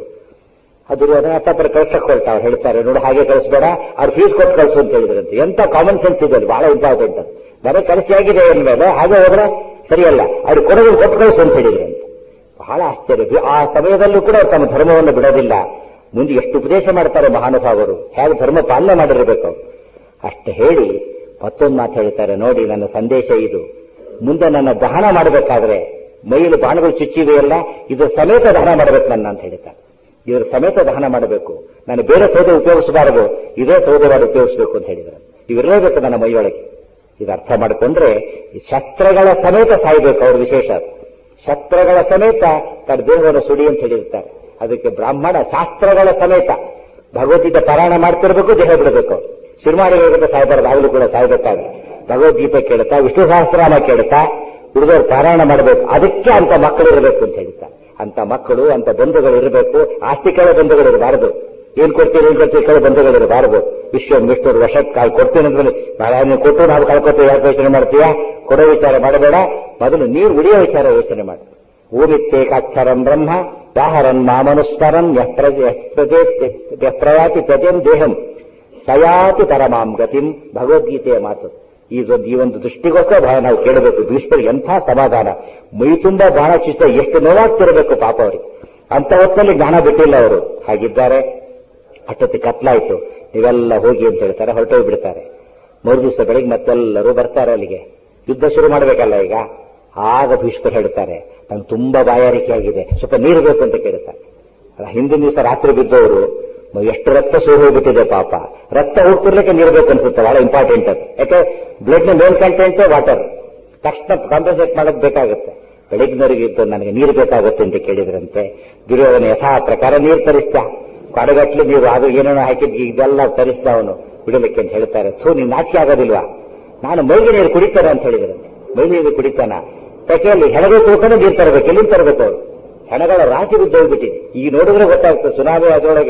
ಅದು ಹತ್ತಪ್ಪರ ಕಳಿಸ್ಲಕ್ಕೆ ಹೊರಟ ಅವ್ರು ಹೇಳ್ತಾರೆ ನೋಡು ಹಾಗೆ ಕಳಿಸ್ಬೇಡ ಅವ್ರು ಫೀಸ್ ಕೊಟ್ಟು ಕಳಿಸು ಅಂತ ಹೇಳಿದ್ರಂತೆ ಎಂತ ಕಾಮನ್ ಸೆನ್ಸ್ ಇದೆ ಅದು ಬಹಳ ಇಂಪಾರ್ಟೆಂಟ್ ಅದು ಬರೀ ಕಳಿಸಿ ಆಗಿದೆ ಅಂದ್ಮೇಲೆ ಹಾಗೆ ಹೋದ್ರೆ ಸರಿಯಲ್ಲ ಅವ್ರು ಕೊಡೋದು ಕೊಟ್ಟು ಕಳಿಸು ಅಂತ ಹೇಳಿದ್ರಂತೆ ಬಹಳ ಆಶ್ಚರ್ಯ ಆ ಸಮಯದಲ್ಲೂ ಕೂಡ ಅವ್ರು ತಮ್ಮ ಧರ್ಮವನ್ನು ಬಿಡೋದಿಲ್ಲ ಮುಂದೆ ಎಷ್ಟು ಉಪದೇಶ ಮಾಡ್ತಾರೆ ಮಹಾನುಭಾವರು ಹೇಗೆ ಧರ್ಮ ಪಾಲನೆ ಮಾಡಿರಬೇಕು ಅವರು ಅಷ್ಟು ಹೇಳಿ ಮತ್ತೊಂದು ಮಾತು ಹೇಳ್ತಾರೆ ನೋಡಿ ನನ್ನ ಸಂದೇಶ ಇದು ಮುಂದೆ ನನ್ನ ದಹನ ಮಾಡಬೇಕಾದ್ರೆ ಮೈಯಲ್ಲಿ ಬಾಣಗಳು ಚುಚ್ಚಿವೆಯಲ್ಲ ಇದ್ರ ಸಮೇತ ದಹನ ಮಾಡಬೇಕು ನನ್ನ ಅಂತ ಹೇಳ್ತಾರೆ ಇದ್ರ ಸಮೇತ ದಹನ ಮಾಡಬೇಕು ನಾನು ಬೇರೆ ಸೌದೆ ಉಪಯೋಗಿಸಬಾರದು ಇದೇ ಸೌದೆ ಮಾಡಿ ಉಪಯೋಗಿಸಬೇಕು ಅಂತ ಹೇಳಿದ್ರು ಇವಿರಲೇಬೇಕು ನನ್ನ ಮೈಯೊಳಗೆ ಇದು ಅರ್ಥ ಮಾಡಿಕೊಂಡ್ರೆ ಈ ಶಸ್ತ್ರಗಳ ಸಮೇತ ಸಾಯ್ಬೇಕು ಅವ್ರ ವಿಶೇಷ ಅದು. ಶಸ್ತ್ರಗಳ ಸಮೇತ ತನ್ನ ದೇಹವನ್ನು ಸುಡಿ ಅಂತ ಹೇಳಿರ್ತಾರೆ ಅದಕ್ಕೆ ಬ್ರಾಹ್ಮಣ ಶಾಸ್ತ್ರಗಳ ಸಮೇತ ಭಗವದ್ಗೀತೆ ಪಾರಾಯಣ ಮಾಡ್ತಿರ್ಬೇಕು ದೇಹ ಬಿಡಬೇಕು ಅವ್ರು ಶಿರ್ಮಾಡಿಗಳಿಗಿಂತ ಸಾಯ್ಬಾರ್ದು ಆಗಲೂ ಕೂಡ ಸಾಯ್ಬೇಕಾದ್ರೆ ಭಗವದ್ಗೀತೆ ಕೇಳುತ್ತಾ ವಿಷ್ಣು ಸಹಸ್ರನಾಮ ಕೇಳುತ್ತಾ ಹುಡುಗರು ಪಾರಾಯಣ ಮಾಡಬೇಕು ಅದಕ್ಕೆ ಅಂತ ಮಕ್ಕಳು ಇರಬೇಕು ಅಂತ ಹೇಳ್ತಾರೆ ಅಂತ ಮಕ್ಕಳು ಅಂತ ಬಂಧುಗಳು ಇರಬೇಕು ಆಸ್ತಿ ಕೇಳೋ ಬಂಧುಗಳು ಇರಬಾರದು ಏನ್ ಕೊಡ್ತೀರಿ ಏನ್ ಕೊಡ್ತೀರಿ ಕೇಳೋ ಬಂಧುಗಳು ಇರಬಾರದು ವಿಶ್ವ ವಿಷ್ಣು ವರ್ಷ ಕಾಲ್ ಕೊಡ್ತೀನಿ ಅಂದ್ರೆ ನಾಳೆ ನೀವು ಕೊಟ್ಟು ನಾವು ಕಳ್ಕೊತೀವಿ ಯಾಕೆ ಯೋಚನೆ ಮಾಡ್ತೀಯಾ ಕೊಡೋ ವಿಚಾರ ಮಾಡಬೇಡ ಮೊದಲು ನೀರು ಉಳಿಯೋ ವಿಚಾರ ಯೋಚನೆ ಮಾಡಿ ಊರಿತ್ತೇಕಾಕ್ಷರಂ ಬ್ರಹ್ಮ ವ್ಯಾಹರನ್ ಮಾಮನುಸ್ಮರನ್ ಪ್ರಯಾತಿ ತ್ಯಜನ್ ದೇಹಂ ಸಯಾತಿ ತರಮಾಂ ಗತಿಂ ಭಗವದ್ಗೀತೆಯ ಮಾತು ಈ ಒಂದು ಈ ಒಂದು ದೃಷ್ಟಿಗೋಸ್ಕರ ಬಹಳ ನಾವು ಕೇಳಬೇಕು ಭೀಷ್ಮರು ಎಂಥ ಸಮಾಧಾನ ಮೈ ತುಂಬಾ ಬಹಳ ಚಿತ್ತ ಎಷ್ಟು ನೋವಾಗ್ತಿರಬೇಕು ಪಾಪ ಅವರಿಗೆ ಅಂತ ಹೊತ್ತಲ್ಲಿ ಜ್ಞಾನ ಬಿಟ್ಟಿಲ್ಲ ಅವರು ಹಾಗಿದ್ದಾರೆ ಅಷ್ಟೊತ್ತಿ ಕತ್ಲಾಯ್ತು ನೀವೆಲ್ಲ ಹೋಗಿ ಅಂತ ಹೇಳ್ತಾರೆ ಹೊರಟೋಗಿ ಬಿಡ್ತಾರೆ ಮೂರು ದಿವಸ ಬೆಳಿಗ್ಗೆ ಮತ್ತೆಲ್ಲರೂ ಬರ್ತಾರೆ ಅಲ್ಲಿಗೆ ಯುದ್ಧ ಶುರು ಮಾಡಬೇಕಲ್ಲ ಈಗ ಆಗ ಭೀಷ್ಮರು ಹೇಳ್ತಾರೆ ನಂಗೆ ತುಂಬಾ ಬಾಯಾರಿಕೆ ಆಗಿದೆ ಸ್ವಲ್ಪ ನೀರು ಬೇಕು ಅಂತ ಕೇಳ್ತಾರೆ ಅಲ್ಲ, ಹಿಂದಿನ ದಿವಸ ರಾತ್ರಿ ಬಿದ್ದವರು ಎಷ್ಟು ರಕ್ತ ಸುರು ಹೋಗ್ಬಿಟ್ಟಿದೆ ಪಾಪ ರಕ್ತ ಹೋಗ್ತಿರ್ಲಿಕ್ಕೆ ನೀರು ಬೇಕು ಅನ್ಸುತ್ತೆ ಬಹಳ ಇಂಪಾರ್ಟೆಂಟ್ ಅದು ಯಾಕೆ ಬ್ಲಡ್ ನ ಮೇನ್ ಕಂಟೆಂಟ್ ವಾಟರ್ ತಕ್ಷಣ ಕಾಂಪನ್ಸೇಟ್ ಮಾಡೋದು ಬೇಕಾಗುತ್ತೆ ಬೆಳಗ್ನವರಿಗೆ ಇದ್ದು ನನಗೆ ನೀರು ಬೇಕಾಗುತ್ತೆ ಅಂತ ಕೇಳಿದ್ರಂತೆ ದುರ್ಯೋಧನ ಯಥಾ ಪ್ರಕಾರ ನೀರು ತರಿಸ್ದ ಕಡಗಟ್ಲೆ ನೀರು ಅದು ಏನೇನೋ ಹಾಕಿದ್ ಇದೆಲ್ಲ ತರಿಸ್ದ ಅವನು ಬಿಡಲಿಕ್ಕೆ ಅಂತ ಹೇಳ್ತಾರೆ ಥೂ ನೀನ್ ನಾಚಿಕೆ ಆಗೋದಿಲ್ವಾ ನಾನು ಮೈಗೆ ನೀರು ಕುಡಿತಾನೆ ಅಂತ ಹೇಳಿದ್ರಂತೆ ಮೈ ನೀರು ಕುಡಿತಾನ ತೆಕೆಯಲ್ಲಿ ಹೆಣಗಳು ತಿಳ್ಕೊಂಡು ನೀರು ತರಬೇಕು ಎಲ್ಲಿಂದ ತರಬೇಕು ಅವರು ಹೆಣಗಳ ರಾಶಿ ಬಿದ್ದೋಗ್ಬಿಟ್ಟಿದೆ ಈಗ ನೋಡಿದ್ರೆ ಗೊತ್ತಾಗ್ತದೆ ಸುನಾಮಿ ಅದರೊಳಗೆ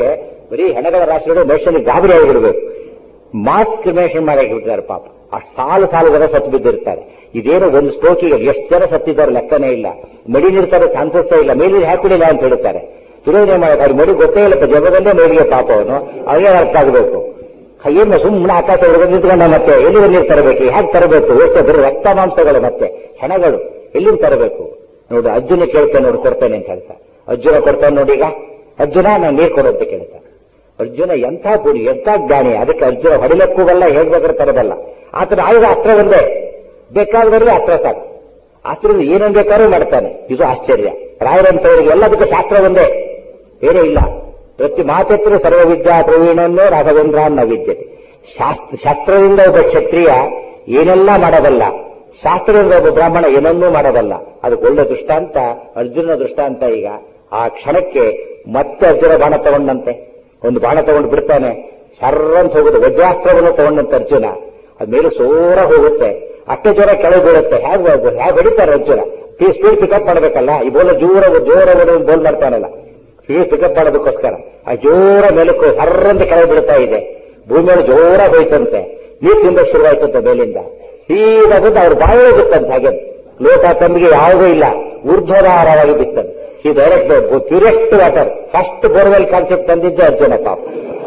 ಬರೀ ಹೆಣಗಳ ರಾಶಿ ನೋಡಿ ಮನುಷ್ಯನಿಗೆ ಗಾಬರಿ ಆಗಿಬಿಡ್ಬೇಕು ಮಾಸ್ ಕ್ರಿಮಿನೇಷನ್ ಮಾಡಿ ಬಿಟ್ಟಿದ್ದಾರೆ ಪಾಪ ಅಷ್ಟು ಸಾಲು ಸಾಲು ಜನ ಸತ್ತು ಬಿದ್ದಿರ್ತಾರೆ ಇದೇನು ಒಂದು ಸ್ಟ್ರೋಕಿಗೆ ಎಷ್ಟು ಜನ ಸತ್ತಿದ್ದಾರೆ ಲೆಕ್ಕನೇ ಇಲ್ಲ ಮಡಿ ನಿರ್ತಾರೆ ಚಾನ್ಸಸ್ ಇಲ್ಲ ಮೇಲಿಗೆ ಹಾಕಿಡಿಲ್ಲ ಅಂತ ಹೇಳ್ತಾರೆ ದುರ್ಯೋಧನೆ ಮಾಡಕ್ಕೆ ಅವ್ರಿಗೆ ಮಡಿ ಗೊತ್ತೇ ಇಲ್ಲ ಜಗದಲ್ಲೇ ಮೇಲಿಗೆ ಪಾಪ ಅವನು ಅವರಿಗೆ ಅರ್ಥ ಆಗಬೇಕು ಏನು ಸುಮ್ಮನೆ ಆಕಾಶ ಹೊಡೆದು ನಿಂತ್ಕೊಂಡ ಮತ್ತೆ ಎಲ್ಲಿ ನೀರು ತರಬೇಕು ಹೇಗೆ ತರಬೇಕು ಎಷ್ಟು ಬರೀ ರಕ್ತ ಮಾಂಸಗಳು ಮತ್ತೆ ಹೆಣಗಳು ಎಲ್ಲಿಂದ ತರಬೇಕು ನೋಡು ಅರ್ಜುನ ಕೇಳ್ತೇನೆ ನೋಡಿ ಕೊಡ್ತೇನೆ ಅಂತ ಹೇಳ್ತಾ ಅರ್ಜುನ ಕೊಡ್ತಾನೆ ನೋಡಿ ಈಗ ಅರ್ಜುನ ನಾನು ನೀರು ಕೊಡು ಅಂತ ಕೇಳ್ತಾನೆ ಅರ್ಜುನ ಎಂಥ ಪುರಿ ಎಂಥ ಜ್ಞಾನಿ ಅದಕ್ಕೆ ಅರ್ಜುನ ಹೊಡಿಲಕ್ಕೂ ಬಲ್ಲ ಹೇಳ್ಬೇಕಾದ್ರೆ ತರಬಲ್ಲ ಆತನ ಆಯುಧ ಅಸ್ತ್ರ ಒಂದೇ ಬೇಕಾದವರಿಗೆ ಅಸ್ತ್ರ ಸಾಕು ಅಸ್ತ್ರದ ಏನೇನ್ ಬೇಕಾದ್ರೂ ಮಾಡ್ತಾನೆ ಇದು ಆಶ್ಚರ್ಯ ರಾಯರಂತವರಿಗೆ ಎಲ್ಲದಕ್ಕೂ ಶಾಸ್ತ್ರ ಒಂದೇ ಬೇರೆ ಇಲ್ಲ ಪ್ರತಿ ಮಾತೆತ್ರ ಸರ್ವವಿದ್ಯಾ ಪ್ರವೀಣನ್ನು ರಾಘವೇಂದ್ರ ನ ವಿದ್ಯತೆ ಶಾಸ್ತ್ರ ಶಾಸ್ತ್ರದಿಂದ ಒಬ್ಬ ಕ್ಷತ್ರಿಯ ಏನೆಲ್ಲ ಮಾಡಬಲ್ಲ ಶಾಸ್ತ್ರದಿಂದ ಒಬ್ಬ ಬ್ರಾಹ್ಮಣ ಏನನ್ನೂ ಮಾಡಬಲ್ಲ ಅದಕ್ಕೆ ಒಳ್ಳೆ ದೃಷ್ಟಾಂತ ಅರ್ಜುನ ದೃಷ್ಟಾಂತ ಈಗ ಆ ಕ್ಷಣಕ್ಕೆ ಮತ್ತೆ ಅರ್ಜುನ ಬಾಣ ತಗೊಂಡಂತೆ ಒಂದು ಬಾಣ ತಗೊಂಡು ಬಿಡ್ತಾನೆ ಸರ್ರಂತ ಹೋಗುತ್ತೆ ವಜ್ರಾಸ್ತ್ರವನ್ನು ತಗೊಂಡಂತೆ ಅರ್ಜುನ ಅದ್ ಮೇಲೆ ಸೋರ ಹೋಗುತ್ತೆ ಅಷ್ಟೇ ಜೋರ ಕೆಳಗೆ ಬೀಳುತ್ತೆ ಹೇಗೆ ಹೇಗೆ ಹೊಡಿತಾರೆ ಅರ್ಜುನ ಸ್ಪೀಡ್ ಪಿಕಪ್ ಮಾಡಬೇಕಲ್ಲ ಈ ಬೋಲ ಜೋರ ಜೋರ ಬೋಲ್ ಮಾಡ್ತಾನಲ್ಲ ಸ್ಪೀಡ್ ಪಿಕಪ್ ಮಾಡೋದಕ್ಕೋಸ್ಕರ ಆ ಜೋರ ಮೇಲಕ್ಕೆ ಹರ್ರಂತ ಕೆಳಗೆ ಬೀಳ್ತಾ ಇದೆ ಭೂಮಿಯಲ್ಲಿ ಜೋರ ಹೋಯ್ತಂತೆ ನೀರು ತಿಂಬಕ್ಕೆ ಶುರುವಾಯ್ತಂತೆ ಮೇಲಿಂದ ಸೀದಾ ಬಂದು ಅವ್ರ ಬಾಯಿಗೆ ಬಿತ್ತಂತೆ ಹಾಗೆ ಲೋಟ ತಂಬಿಗೆ ಯಾವುದೂ ಇಲ್ಲ ಊರ್ಧ್ವಧಾರವಾಗಿ ಬಿತ್ತಂತೆ see direct purest water first borewell concept ತಂದಿದ್ದೆ ಅರ್ಜುನ ಪಾಪ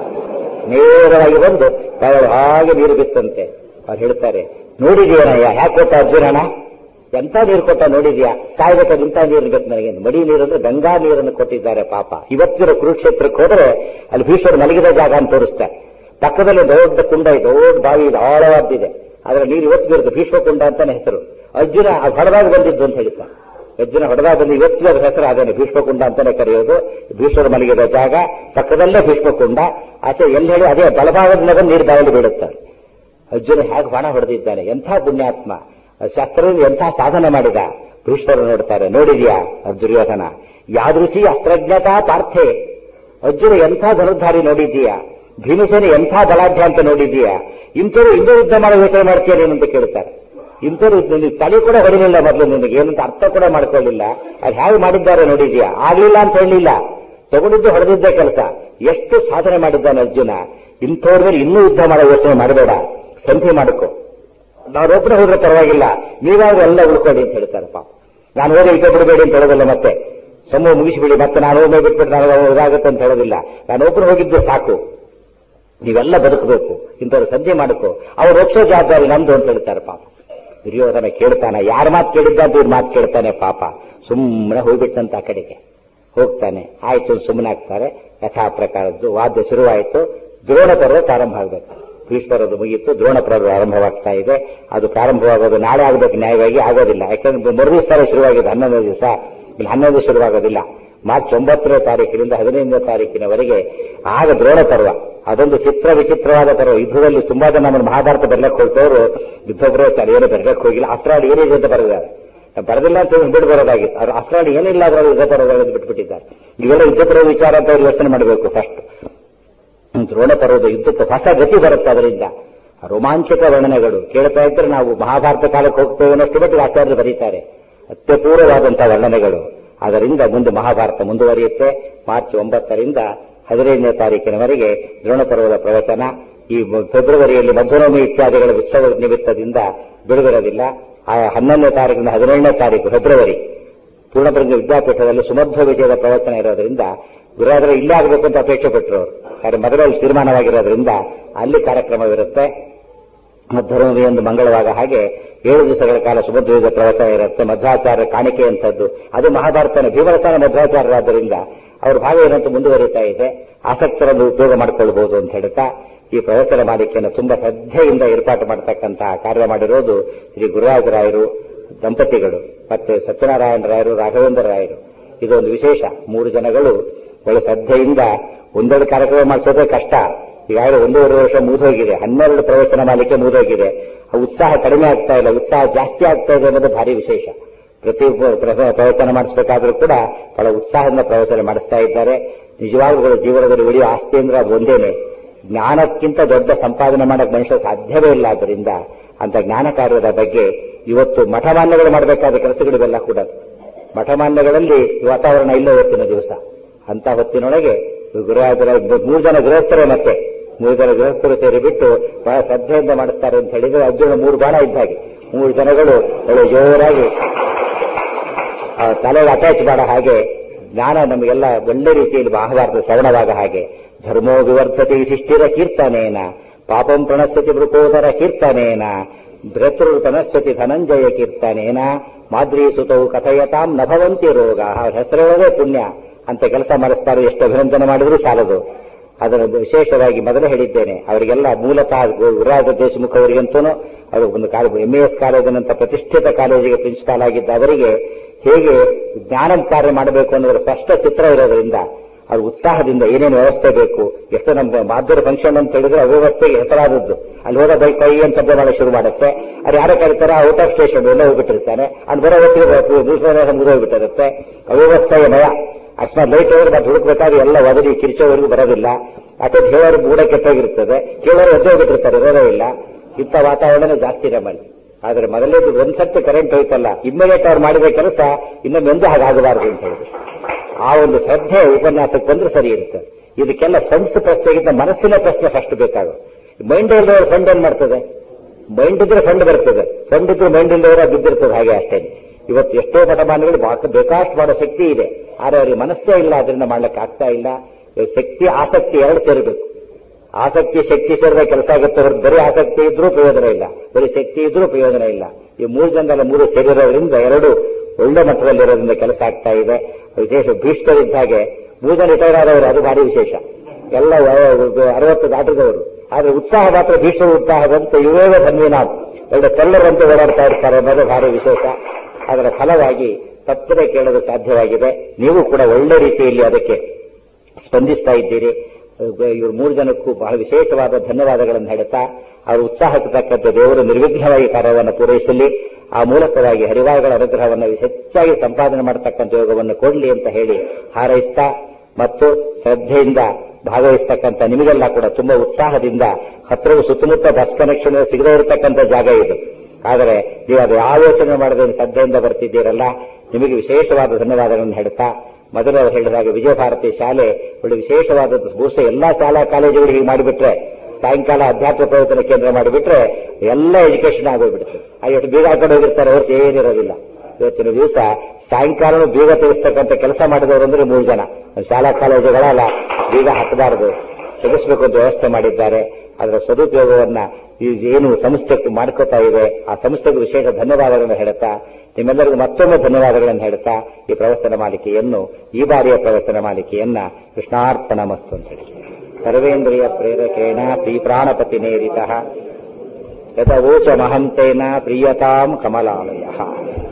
ನೇರವಾಗಿ ಬಂದು ಬಾಯಲ್ಲಿ ಹಾಗೆ ನೀರು ಬಿತ್ತಂತೆ ಅವ್ರು ಹೇಳ್ತಾರೆ ನೋಡಿದೀಯನಯ್ಯ ಯಾಕೆ ಕೊಟ್ಟ ಅರ್ಜುನನ ಎಂತ ನೀರು ಕೊಟ್ಟ ನೋಡಿದ್ಯಾ ಸಾಯ್ಬೇಕಾದ್ರೆ ಇಂಥ ನೀರು ಬೇಕು ನನಗೆ ಮಡಿ ನೀರು ಅಂದ್ರೆ ಗಂಗಾ ನೀರನ್ನು ಕೊಟ್ಟಿದ್ದಾರೆ ಪಾಪ ಇವತ್ತಿನ ಕುರುಕ್ಷೇತ್ರಕ್ಕೆ ಹೋದ್ರೆ ಅಲ್ಲಿ ಭೀಷ್ಮರು ಮಲಗಿದ ಜಾಗ ಅಂತ ತೋರಿಸ್ತಾರೆ ಪಕ್ಕದಲ್ಲಿ ದೊಡ್ಡ ಕುಂಡ ಇದೆ ದೊಡ್ಡ ಬಾವಿ ಇದೆ ಆಳವಾದ್ದಿದೆ ಅದರ ನೀರು ಇವತ್ತು ಇರುತ್ತೆ ಭೀಷ್ಮಕುಂಡ ಅಂತಾನೆ ಹೆಸರು ಅರ್ಜುನ ಅದು ಹೊಡೆದಾಗ ಬಂದಿದ್ದು ಅಂತ ಹೇಳ್ತಾರೆ ಅರ್ಜುನ ಹೊಡೆದಾಗ ಬಂದು ಇವತ್ತಿಗೂ ಅದರ ಹೆಸರು ಅದೇನೆ ಭೀಷ್ಮಕುಂಡ ಅಂತಾನೆ ಕರೆಯೋದು ಭೀಷ್ಮರು ಮಲಗಿದ ಜಾಗ ಪಕ್ಕದಲ್ಲೇ ಭೀಷ್ಮಕುಂಡ ಆಚೆ ಎಲ್ಲಿ ಹೇಳಿ ಅದೇ ಬಲಭಾಗದಿಂದ ಬಂದು ನೀರು ಬಾಯಲ್ಲಿ ಬೀಳುತ್ತಾರೆ ಅರ್ಜುನ ಹೇಗೆ ಬಾಣ ಹೊಡೆದಿದ್ದಾನೆ ಎಂಥ ಪುಣ್ಯಾತ್ಮ ಶಾಸ್ತ್ರದಿಂದ ಎಂಥ ಸಾಧನೆ ಮಾಡಿದ ಭೀಷ್ಮರು ನೋಡ್ತಾರೆ ನೋಡಿದ್ಯಾ ದುರ್ಯೋಧನ ಯಾದೃಶಿ ಅಸ್ತ್ರಜ್ಞತಾ ಪಾರ್ಥೆ ಅರ್ಜುನ ಎಂಥ ಧನುರ್ಧಾರಿ ನೋಡಿದ್ದೀಯಾ ಭೀಮಸೇನ ಎಂಥ ಬಲಾಢ್ಯ ಅಂತ ನೋಡಿದ್ದೀಯಾ ಇಂಥವ್ರು ಇನ್ನೂ ಯುದ್ಧ ಮಾಡೋ ಯೋಚನೆ ಮಾಡ್ತೀಯ ನೀನು ಅಂತ ಕೇಳ್ತಾರೆ ಇಂಥವ್ರು ನಿನಗೆ ತಲೆ ಕೂಡ ಹೊಡಿಲಿಲ್ಲ ಮೊದಲು ನಿನಗೆ ಏನಂತ ಅರ್ಥ ಕೂಡ ಮಾಡ್ಕೊಳ್ಳಿಲ್ಲ ಅದು ಹೇಗೆ ಮಾಡಿದ್ದಾರೆ ನೋಡಿದ್ಯಾ ಆಗ್ಲಿಲ್ಲ ಅಂತ ಹೇಳಲಿಲ್ಲ ತಗೊಂಡಿದ್ದು ಹೊಡೆದಿದ್ದೇ ಕೆಲಸ ಎಷ್ಟು ಸಾಧನೆ ಮಾಡಿದ್ದಾನೆ ಅರ್ಜುನ ಇಂಥವ್ರ ಮೇಲೆ ಇನ್ನೂ ಯುದ್ಧ ಮಾಡೋ ಯೋಚನೆ ಮಾಡಬೇಡ ಸಂಧಿ ಮಾಡ್ಕೊ ನಾನೊಬ್ಬನೇ ಹೋದ್ರೆ ಪರವಾಗಿಲ್ಲ ನೀವಾದ್ರೂ ಎಲ್ಲ ಉಳ್ಕೊಳ್ಳಿ ಅಂತ ಹೇಳ್ತಾರೆ ಪಾಪ ನಾನು ಹೋದ್ರೆ ಇದ್ದ ಬಿಡಬೇಡಿ ಅಂತ ಹೇಳೋದಿಲ್ಲ ಮತ್ತೆ ಸಮೂಹ ಮುಗಿಸಿಬಿಡಿ ಮತ್ತೆ ನಾನು ಒಮ್ಮೆ ಬಿಟ್ಬಿಟ್ಟು ನಾನು ಇದಾಗುತ್ತೆ ಅಂತ ಹೇಳೋದಿಲ್ಲ ನಾನು ಒಬ್ಬರು ಹೋಗಿದ್ದು ಸಾಕು ನೀವೆಲ್ಲ ಬದುಕಬೇಕು ಇಂಥವ್ರು ಸಂಧಿ ಮಾಡ್ಕೋ ಅವ್ರು ಒಪ್ಸೋ ಜವಾಬ್ದಾರಿ ನಮ್ದು ಅಂತ ಹೇಳ್ತಾರೆ ಪಾಪ ದುರ್ಯೋಧನ ಕೇಳ್ತಾನೆ ಯಾರ ಮಾತು ಕೇಳಿದ್ದ ಅಂತ ಇವ್ರ ಮಾತು ಕೇಳ್ತಾನೆ ಪಾಪ ಸುಮ್ಮನೆ ಹೋಗ್ಬಿಟ್ಟಂತ ಆ ಕಡೆಗೆ ಹೋಗ್ತಾನೆ ಆಯ್ತು ಸುಮ್ಮನೆ ಆಗ್ತಾರೆ ಯಥಾ ಪ್ರಕಾರದ್ದು ವಾದ್ಯ ಶುರುವಾಯಿತು ದ್ರೋಣ ಪರ್ವ ಪ್ರಾರಂಭ ಆಗಬೇಕು ಭೀಷ್ಮರದು ಮುಗಿಯಿತು ದ್ರೋಣ ಪರ್ವ ಆರಂಭವಾಗ್ತಾ ಇದೆ ಅದು ಪ್ರಾರಂಭವಾಗೋದು ನಾಳೆ ಆಗಬೇಕು ನ್ಯಾಯವಾಗಿ ಆಗೋದಿಲ್ಲ ಯಾಕಂದ್ರೆ ಮರುದಿವಸ ಶುರುವಾಗಿದೆ ಹನ್ನೊಂದು ದಿವಸ ಇಲ್ಲಿ ಹನ್ನೊಂದು ಶುರುವಾಗೋದಿಲ್ಲ ಮಾರ್ಚ್ ಒಂಬತ್ತನೇ ತಾರೀಕಿನಿಂದ ಹದಿನೈದನೇ ತಾರೀಕಿನವರೆಗೆ ಆಗ ದ್ರೋಣ ಪರ್ವ ಅದೊಂದು ಚಿತ್ರ ವಿಚಿತ್ರವಾದ ಪರ್ವ ಯುದ್ಧದಲ್ಲಿ ತುಂಬಾ ಜನ ನಮ್ಮ ಮಹಾಭಾರತ ಬರ್ಲಕ್ಕೆ ಹೋಗ್ತವ್ರು ಯುದ್ಧ ಪ್ರವಚನ ಏನು ಬರ್ಲಕ್ಕೆ ಹೋಗಿಲ್ಲ ಆಫ್ಟರ್ ಆಲ್ ಏನಿದೆ ಅಂತ ಬರೆದಿದ್ದಾರೆ ಬರೆದಿಲ್ಲ ಅಂತ ಹೇಳಿ ಬಿಟ್ಟು ಬರೋದಾಗಿತ್ತು ಅವ್ರು ಆಫ್ಟರ್ ಆಲ್ ಏನಿಲ್ಲ ಅದರಲ್ಲಿ ಯುದ್ಧ ಪರ್ವ ಬಿಟ್ಬಿಟ್ಟಿದ್ದಾರೆ ಇವೆಲ್ಲ ಯುದ್ಧ ಪರ್ವ ವಿಚಾರ ಅಂತ ಅವ್ರು ಯೋಚನೆ ಮಾಡಬೇಕು ಫಸ್ಟ್ ದ್ರೋಣ ಪರ್ವದ ಯುದ್ಧಕ್ಕೆ ಹೊಸ ಗತಿ ಬರುತ್ತೆ ಅದರಿಂದ ರೋಮಾಂಚಕ ವರ್ಣನೆಗಳು ಕೇಳ್ತಾ ಇದ್ರೆ ನಾವು ಮಹಾಭಾರತ ಕಾಲಕ್ಕೆ ಹೋಗ್ತೇವೆ ಅನ್ನೋಷ್ಟು ಮಟ್ಟಿಗೆ ಆಚಾರ್ಯರು ಬರೀತಾರೆ ಅತ್ಯಪೂರ್ವವಾದಂತಹ ವರ್ಣನೆಗಳು ಅದರಿಂದ ಮುಂದೆ ಮಹಾಭಾರತ ಮುಂದುವರಿಯುತ್ತೆ ಮಾರ್ಚ್ ಒಂಬತ್ತರಿಂದ ಹದಿನೈದನೇ ತಾರೀಕಿನವರೆಗೆ ದ್ರೋಣ ಪರ್ವದ ಪ್ರವಚನ ಈ ಫೆಬ್ರವರಿಯಲ್ಲಿ ಮಧ್ವನವಮಿ ಇತ್ಯಾದಿಗಳ ಉತ್ಸವದ ನಿಮಿತ್ತದಿಂದ ಬಿಡುವಿರೋದಿಲ್ಲ ಆ ಹನ್ನೊಂದನೇ ತಾರೀಕಿನ ಹದಿನೇಳನೇ ತಾರೀಕು ಫೆಬ್ರವರಿ ಪೂರ್ಣಬ್ರಂಗ ವಿದ್ಯಾಪೀಠದಲ್ಲಿ ಸುಮಧ್ವ ವಿಜಯದ ಪ್ರವಚನ ಇರೋದ್ರಿಂದ ಗುರುವಾದ್ರೆ ಇಲ್ಲೇ ಆಗಬೇಕು ಅಂತ ಅಪೇಕ್ಷೆ ಪಟ್ಟರು ಯಾರು ಮೊದಲಲ್ಲಿ ತೀರ್ಮಾನವಾಗಿರೋದ್ರಿಂದ ಅಲ್ಲಿ ಕಾರ್ಯಕ್ರಮವಿರುತ್ತೆ ಮಧ್ವನವಮಿ ಒಂದು ಮಂಗಳವಾದ ಹಾಗೆ ಏಳು ದಿವಸಗಳ ಕಾಲ ಸುಮಧ್ವದ ಪ್ರವಚನ ಇರುತ್ತೆ ಮಧ್ವಾಚಾರ್ಯ ಕಾಣಿಕೆ ಅಂತದ್ದು ಅದು ಮಹಾಭಾರತನ ಭೀಮರಸಾನ ಮಧ್ವಾಚಾರ್ಯರಾದ್ದರಿಂದ ಅವ್ರ ಭಾಗ ಏನಂತ ಮುಂದುವರಿತಾ ಇದೆ ಆಸಕ್ತರನ್ನು ಉಪಯೋಗ ಮಾಡಿಕೊಳ್ಬಹುದು ಅಂತ ಹೇಳ್ತಾ ಈ ಪ್ರವಚನ ಮಾಡಿಕೆಯನ್ನು ತುಂಬಾ ಶ್ರದ್ಧೆಯಿಂದ ಏರ್ಪಾಟು ಮಾಡತಕ್ಕಂತಹ ಕಾರ್ಯ ಮಾಡಿರೋದು ಶ್ರೀ ಗುರುರಾಜರಾಯರು ದಂಪತಿಗಳು ಮತ್ತೆ ಸತ್ಯನಾರಾಯಣ ರಾಯರು ರಾಘವೇಂದ್ರ ರಾಯರು ಇದೊಂದು ವಿಶೇಷ ಮೂರು ಜನಗಳು ಒಳ್ಳೆ ಶ್ರದ್ಧೆಯಿಂದ ಒಂದೆರಡು ಕಾರ್ಯಕ್ರಮ ಮಾಡಿಸೋದೇ ಕಷ್ಟ ಈಗಾಗಲೇ ಒಂದೂವರೆ ವರ್ಷ ಮುಗಿದೋಗಿದೆ ಹನ್ನೆರಡು ಪ್ರವಚನ ಮಾಡಲಿಕ್ಕೆ ಮುಗಿದೋಗಿದೆ ಆ ಉತ್ಸಾಹ ಕಡಿಮೆ ಆಗ್ತಾ ಇಲ್ಲ ಉತ್ಸಾಹ ಜಾಸ್ತಿ ಆಗ್ತಾ ಇದೆ ಅನ್ನೋದು ಭಾರಿ ವಿಶೇಷ ಪ್ರತಿ ಪ್ರ- ಪ್ರವಚನ ಮಾಡಿಸಬೇಕಾದ್ರೂ ಕೂಡ ಬಹಳ ಉತ್ಸಾಹದಿಂದ ಪ್ರವಚನ ಮಾಡಿಸ್ತಾ ಇದ್ದಾರೆ ನಿಜವಾಗ್ಲೂ ಜೀವನದಲ್ಲಿ ಉಳಿಯುವ ಆಸ್ತಿ ಅಂದ್ರೆ ಅದು ಒಂದೇನೆ ಜ್ಞಾನಕ್ಕಿಂತ ದೊಡ್ಡ ಸಂಪಾದನೆ ಮಾಡಕ್ ಮನುಷ್ಯ ಸಾಧ್ಯವೇ ಇಲ್ಲ ಅದರಿಂದ ಅಂತ ಜ್ಞಾನ ಕಾರ್ಯದ ಬಗ್ಗೆ ಇವತ್ತು ಮಠಮಾನ್ಯಗಳು ಮಾಡಬೇಕಾದ ಕೆಲಸಗಳಿವೆಲ್ಲ ಕೂಡ ಮಠಮಾನ್ಯಗಳಲ್ಲಿ ವಾತಾವರಣ ಇಲ್ಲ ಇವತ್ತಿನ ದಿವಸ ಅಂತ ಹೊತ್ತಿನೊಳಗೆ ಗುರುವಾದರ ಮೂರು ಜನ ಗೃಹಸ್ಥರೇ ಮತ್ತೆ ಮೂರು ಜನ ಗೃಹಸ್ಥರು ಸೇರಿ ಬಿಟ್ಟು ಬಹಳ ಶ್ರದ್ಧೆಯಿಂದ ಮಾಡಿಸ್ತಾರೆ ಅಂತ ಹೇಳಿದ್ರೆ ಅರ್ಜುನ ಮೂರು ಬಾಣ ಇದ್ದ ಹಾಗೆ ಮೂರು ಜನಗಳು ಒಳ್ಳೆ ಜೋರಾಗಿ ಆ ತಲೆಗೆ ಅಟ್ಯಾಚ್ ಮಾಡೋ ಹಾಗೆ ಜ್ಞಾನ ನಮಗೆಲ್ಲ ಒಳ್ಳೆ ರೀತಿಯಲ್ಲಿ ಮಹಾಭಾರತ ಶ್ರವಣವಾಗ ಹಾಗೆ ಧರ್ಮೋ ವಿವರ್ಧತೆ ಶಿಷ್ಟಿರ ಕೀರ್ತನೇನ ಪಾಪಂ ಪ್ರಣಶ್ಯತಿ ಮೃಕೋದರ ಕೀರ್ತನೇನ ಧೃತೃ ತನಶ್ಯತಿ ಧನಂಜಯ ಕೀರ್ತನೇನ ಮಾದ್ರಿ ಸುತವು ಕಥಯತಾಂ ನಭವಂತಿ ರೋಗ ಅವ್ರ ಹೆಸರೇಳೋದೇ ಪುಣ್ಯ ಅಂತ ಕೆಲಸ ಮಾಡಿಸ್ತಾರೆ ಎಷ್ಟು ಅಭಿನಂದನೆ ಮಾಡಿದ್ರು ಸಾಲದು ಅದನ್ನು ವಿಶೇಷವಾಗಿ ಮೊದಲೇ ಹೇಳಿದ್ದೇನೆ ಅವರಿಗೆಲ್ಲ ಮೂಲತಃ ಗುರುರಾಜ ದೇಶಮುಖ ಅವರಿಗಂತೂ ಅವರು ಒಂದು ಕಾಲ ಎಂ ಎಸ್ ಕಾಲೇಜಿನಂತ ಪ್ರತಿಷ್ಠಿತ ಕಾಲೇಜಿಗೆ ಪ್ರಿನ್ಸಿಪಾಲ್ ಆಗಿದ್ದ ಅವರಿಗೆ ಹೇಗೆ ಜ್ಞಾನ ಕಾರ್ಯ ಮಾಡಬೇಕು ಅನ್ನೋದ್ರ ಸ್ಪಷ್ಟ ಚಿತ್ರ ಇರೋದ್ರಿಂದ ಅವ್ರ ಉತ್ಸಾಹದಿಂದ ಏನೇನು ವ್ಯವಸ್ಥೆ ಬೇಕು ಎಷ್ಟು ನಮ್ಮ ಮಾಧುರ ಫಂಕ್ಷನ್ ಅಂತ ಹೇಳಿದ್ರೆ ಅವ್ಯವಸ್ಥೆಗೆ ಹೆಸರಾದದ್ದು ಅಲ್ಲಿ ಹೋದ ಬೈಕ್ ಕೈ ಏನ್ ಶಬ್ದ ಮಾಡಕ್ಕೆ ಶುರು ಮಾಡುತ್ತೆ ಅದು ಯಾರೋ ಕರೀತಾರೆ ಔಟ್ ಆಫ್ ಸ್ಟೇಷನ್ ಎಲ್ಲ ಹೋಗ್ಬಿಟ್ಟಿರ್ತಾನೆ ಅಲ್ಲಿ ಬರೋ ಹೊತ್ತಿಗೆ ಮುಗಿದೋಗ್ಬಿಟ್ಟಿರುತ್ತೆ ಅವ್ಯವಸ್ಥೆಯ ಮಯ ಅಕಸ್ಮಾತ್ ಲೈಟ್ ಹೋದ್ರೆ ಮತ್ತೆ ಹುಡುಕ್ಬೇಕಾದ್ರೆ ಎಲ್ಲ ಒದರಿ ಕಿರಿಚೋವರೆಗೂ ಬರೋದಿಲ್ಲ ಅಥವಾ ಹೇಳೋರು ಮೂಡ ಕೆಟ್ಟೋಗಿರ್ತದೆ ಕೇಳೋರು ಎದ್ದೋಗ್ಬಿಟ್ಟಿರ್ತಾರೆ ಇರೋದೇ ಇಲ್ಲ ಇಂಥ ವಾತಾವರಣ ಜಾಸ್ತಿ ನಮ್ಮಲ್ಲಿ ಆದ್ರೆ ಮೊದಲೇದು ಒಂದ್ಸರ್ತಿ ಕರೆಂಟ್ ಹೋಯ್ತಲ್ಲ ಇಮ್ಮಿಡಿಯೇಟ್ ಅವ್ರು ಮಾಡಿದ ಕೆಲಸ ಇನ್ನೊಂದು ಹಾಗಾಗಬಾರದು ಅಂತ ಹೇಳಿದ್ರು ಆ ಒಂದು ಶ್ರದ್ಧೆ ಉಪನ್ಯಾಸಕ್ಕೆ ಬಂದ್ರೆ ಸರಿ ಇರುತ್ತೆ ಇದಕ್ಕೆಲ್ಲ ಫಂಡ್ಸ್ ಪ್ರಶ್ನೆಗಿಂತ ಮನಸ್ಸಿನ ಪ್ರಶ್ನೆ ಫಸ್ಟ್ ಬೇಕಾಗುತ್ತೆ ಮೈಂಡ್ ಇಲ್ಲದವ್ರ ಫಂಡ್ ಏನ್ ಮಾಡ್ತದೆ ಮೈಂಡ್ ಇದ್ರೆ ಫಂಡ್ ಬರ್ತದೆ ಫಂಡ್ ಇದ್ರೆ ಮೈಂಡ್ ಇಲ್ಲದವರ ಬಿದ್ದಿರ್ತದೆ ಹಾಗೆ ಅಷ್ಟೇ ಇವತ್ತು ಎಷ್ಟೋ ಮಠಮಾನ್ಯಗಳು ಬಾಕ ಬೇಕಾಷ್ಟು ಮಾಡೋ ಶಕ್ತಿ ಇದೆ ಆದ್ರೆ ಅವರಿಗೆ ಮನಸ್ಸೇ ಇಲ್ಲ ಅದರಿಂದ ಮಾಡ್ಲಿಕ್ಕೆ ಆಗ್ತಾ ಇಲ್ಲ ಇವ್ರ ಶಕ್ತಿ ಆಸಕ್ತಿ ಎರಡು ಸೇರಬೇಕು ಆಸಕ್ತಿ ಶಕ್ತಿ ಸೇರಿದ ಕೆಲಸ ಆಗುತ್ತೆ ಹೊರತು ಬರೀ ಆಸಕ್ತಿ ಇದ್ರೂ ಪ್ರಯೋಜನ ಇಲ್ಲ ಬರೀ ಶಕ್ತಿ ಇದ್ರೂ ಪ್ರಯೋಜನ ಇಲ್ಲ ಈ ಮೂರು ಜನದಲ್ಲ ಮೂರು ಸೇರಿರೋದ್ರಿಂದ ಎರಡು ಒಳ್ಳೆ ಮಟ್ಟದಲ್ಲಿರೋದ್ರಿಂದ ಕೆಲಸ ಆಗ್ತಾ ಇದೆ ವಿಶೇಷ ಭೀಷ್ಮರಿದ್ದ ಹಾಗೆ ಮೂರು ಜನ ರಿಟೈರ್ ಆದವರು ಅದು ಭಾರಿ ವಿಶೇಷ ಎಲ್ಲ ವಯ- ಅರವತ್ತು ದಾಟಿದವರು ಆದ್ರೆ ಉತ್ಸಾಹ ಮಾತ್ರ ಭೀಷ್ಮ ಉತ್ಸಾಹದಂತೆ ಇವೇವ ಧನ್ವಿನಾಥ್ ಒಳ್ಳೆ ತೆಲ್ಲರಂತೆ ಓಡಾಡ್ತಾ ಇರ್ತಾರೆ ಅನ್ನೋದು ಭಾರಿ ವಿಶೇಷ ಅದರ ಫಲವಾಗಿ ತಪ್ಪದೆ ಕೇಳಲು ಸಾಧ್ಯವಾಗಿದೆ ನೀವು ಕೂಡ ಒಳ್ಳೆ ರೀತಿಯಲ್ಲಿ ಅದಕ್ಕೆ ಸ್ಪಂದಿಸ್ತಾ ಇದ್ದೀರಿ ಇವರು ಮೂರು ಜನಕ್ಕೂ ಬಹಳ ವಿಶೇಷವಾದ ಧನ್ಯವಾದಗಳನ್ನು ಹೇಳುತ್ತಾ ಅವರ ಉತ್ಸಾಹಕ್ಕೆ ತಕ್ಕಂತೆ ದೇವರು ನಿರ್ವಿಘ್ನವಾಗಿ ಕಾರ್ಯವನ್ನು ಪೂರೈಸಲಿ ಆ ಮೂಲಕವಾಗಿ ಹರಿವಾಯುಗಳ ಅನುಗ್ರಹವನ್ನು ಹೆಚ್ಚಾಗಿ ಸಂಪಾದನೆ ಮಾಡತಕ್ಕಂಥ ಯೋಗವನ್ನು ಕೊಡಲಿ ಅಂತ ಹೇಳಿ ಹಾರೈಸ್ತಾ ಮತ್ತು ಶ್ರದ್ಧೆಯಿಂದ ಭಾಗವಹಿಸ್ತಕ್ಕಂಥ ನಿಮಗೆಲ್ಲ ಕೂಡ ತುಂಬಾ ಉತ್ಸಾಹದಿಂದ ಹತ್ತಿರವು ಸುತ್ತಮುತ್ತ ಬಸ್ ಕನೆಕ್ಷನ್ ಸಿಗದೇ ಇರತಕ್ಕಂಥ ಜಾಗ ಇದು ಆದರೆ ನೀವು ಅದು ಯಾವ ಯೋಚನೆ ಮಾಡದೆ ಶ್ರದ್ಧೆಯಿಂದ ಬರ್ತಿದ್ದೀರಲ್ಲ ನಿಮಗೆ ವಿಶೇಷವಾದ ಧನ್ಯವಾದಗಳನ್ನು ಹೇಳ್ತಾ ಮೊದಲು ಅವರು ಹೇಳಿದಾಗ ವಿಜಯ ಭಾರತಿ ಶಾಲೆ ಒಳ್ಳೆ ವಿಶೇಷವಾದದ್ದು ಬಹುಶಃ ಎಲ್ಲಾ ಶಾಲಾ ಕಾಲೇಜುಗಳು ಹೀಗೆ ಮಾಡಿಬಿಟ್ರೆ ಸಾಯಂಕಾಲ ಅಧ್ಯಾತ್ಮ ಪ್ರವಚನ ಕೇಂದ್ರ ಮಾಡಿಬಿಟ್ರೆ ಎಲ್ಲ ಎಜುಕೇಶನ್ ಆಗೋಗ್ಬಿಡುತ್ತೆ ಆ ಎಷ್ಟು ಬೀಗ ಹಾಕೊಂಡು ಹೋಗಿರ್ತಾರೆ ಹೊರತು ಏನಿರೋದಿಲ್ಲ ಇವತ್ತಿನ ದಿವಸ ಸಾಯಂಕಾಲನೂ ಬೀಗ ತೆಗೆಸ್ತಕ್ಕಂಥ ಕೆಲಸ ಮಾಡಿದವರು ಅಂದ್ರೆ ಮೂರು ಜನ ಶಾಲಾ ಕಾಲೇಜುಗಳಲ್ಲ ಬೀಗ ಹಾಕಬಾರದು ತೆಗೆಸಬೇಕು ಅಂತ ವ್ಯವಸ್ಥೆ ಮಾಡಿದ್ದಾರೆ ಅದರ ಸದುಪಯೋಗವನ್ನ ಈ ಏನು ಸಂಸ್ಥೆ ಮಾಡ್ಕೋತಾ ಇದೆ ಆ ಸಂಸ್ಥೆಗೆ ವಿಶೇಷ ಧನ್ಯವಾದಗಳನ್ನು ಹೇಳುತ್ತಾ ನಿಮ್ಮೆಲ್ಲರಿಗೂ ಮತ್ತೊಮ್ಮೆ ಧನ್ಯವಾದಗಳನ್ನು ಹೇಳುತ್ತಾ ಈ ಪ್ರವಚನ ಮಾಲಿಕೆಯನ್ನು ಈ ಬಾರಿಯ ಪ್ರವಚನ ಮಾಲಿಕೆಯನ್ನ ಕೃಷ್ಣಾರ್ಪಣ ಮಸ್ತು ಅಂತ ಹೇಳಿ ಸರ್ವೇಂದ್ರಿಯ ಪ್ರೇರಕೇಣ ಶ್ರೀ ಪ್ರಾಣಪತಿ ನೇರಿತ ಯದವೋಚ ಮಹಂತೇನ ಪ್ರಿಯತಾಂ ಕಮಲಾಲಯ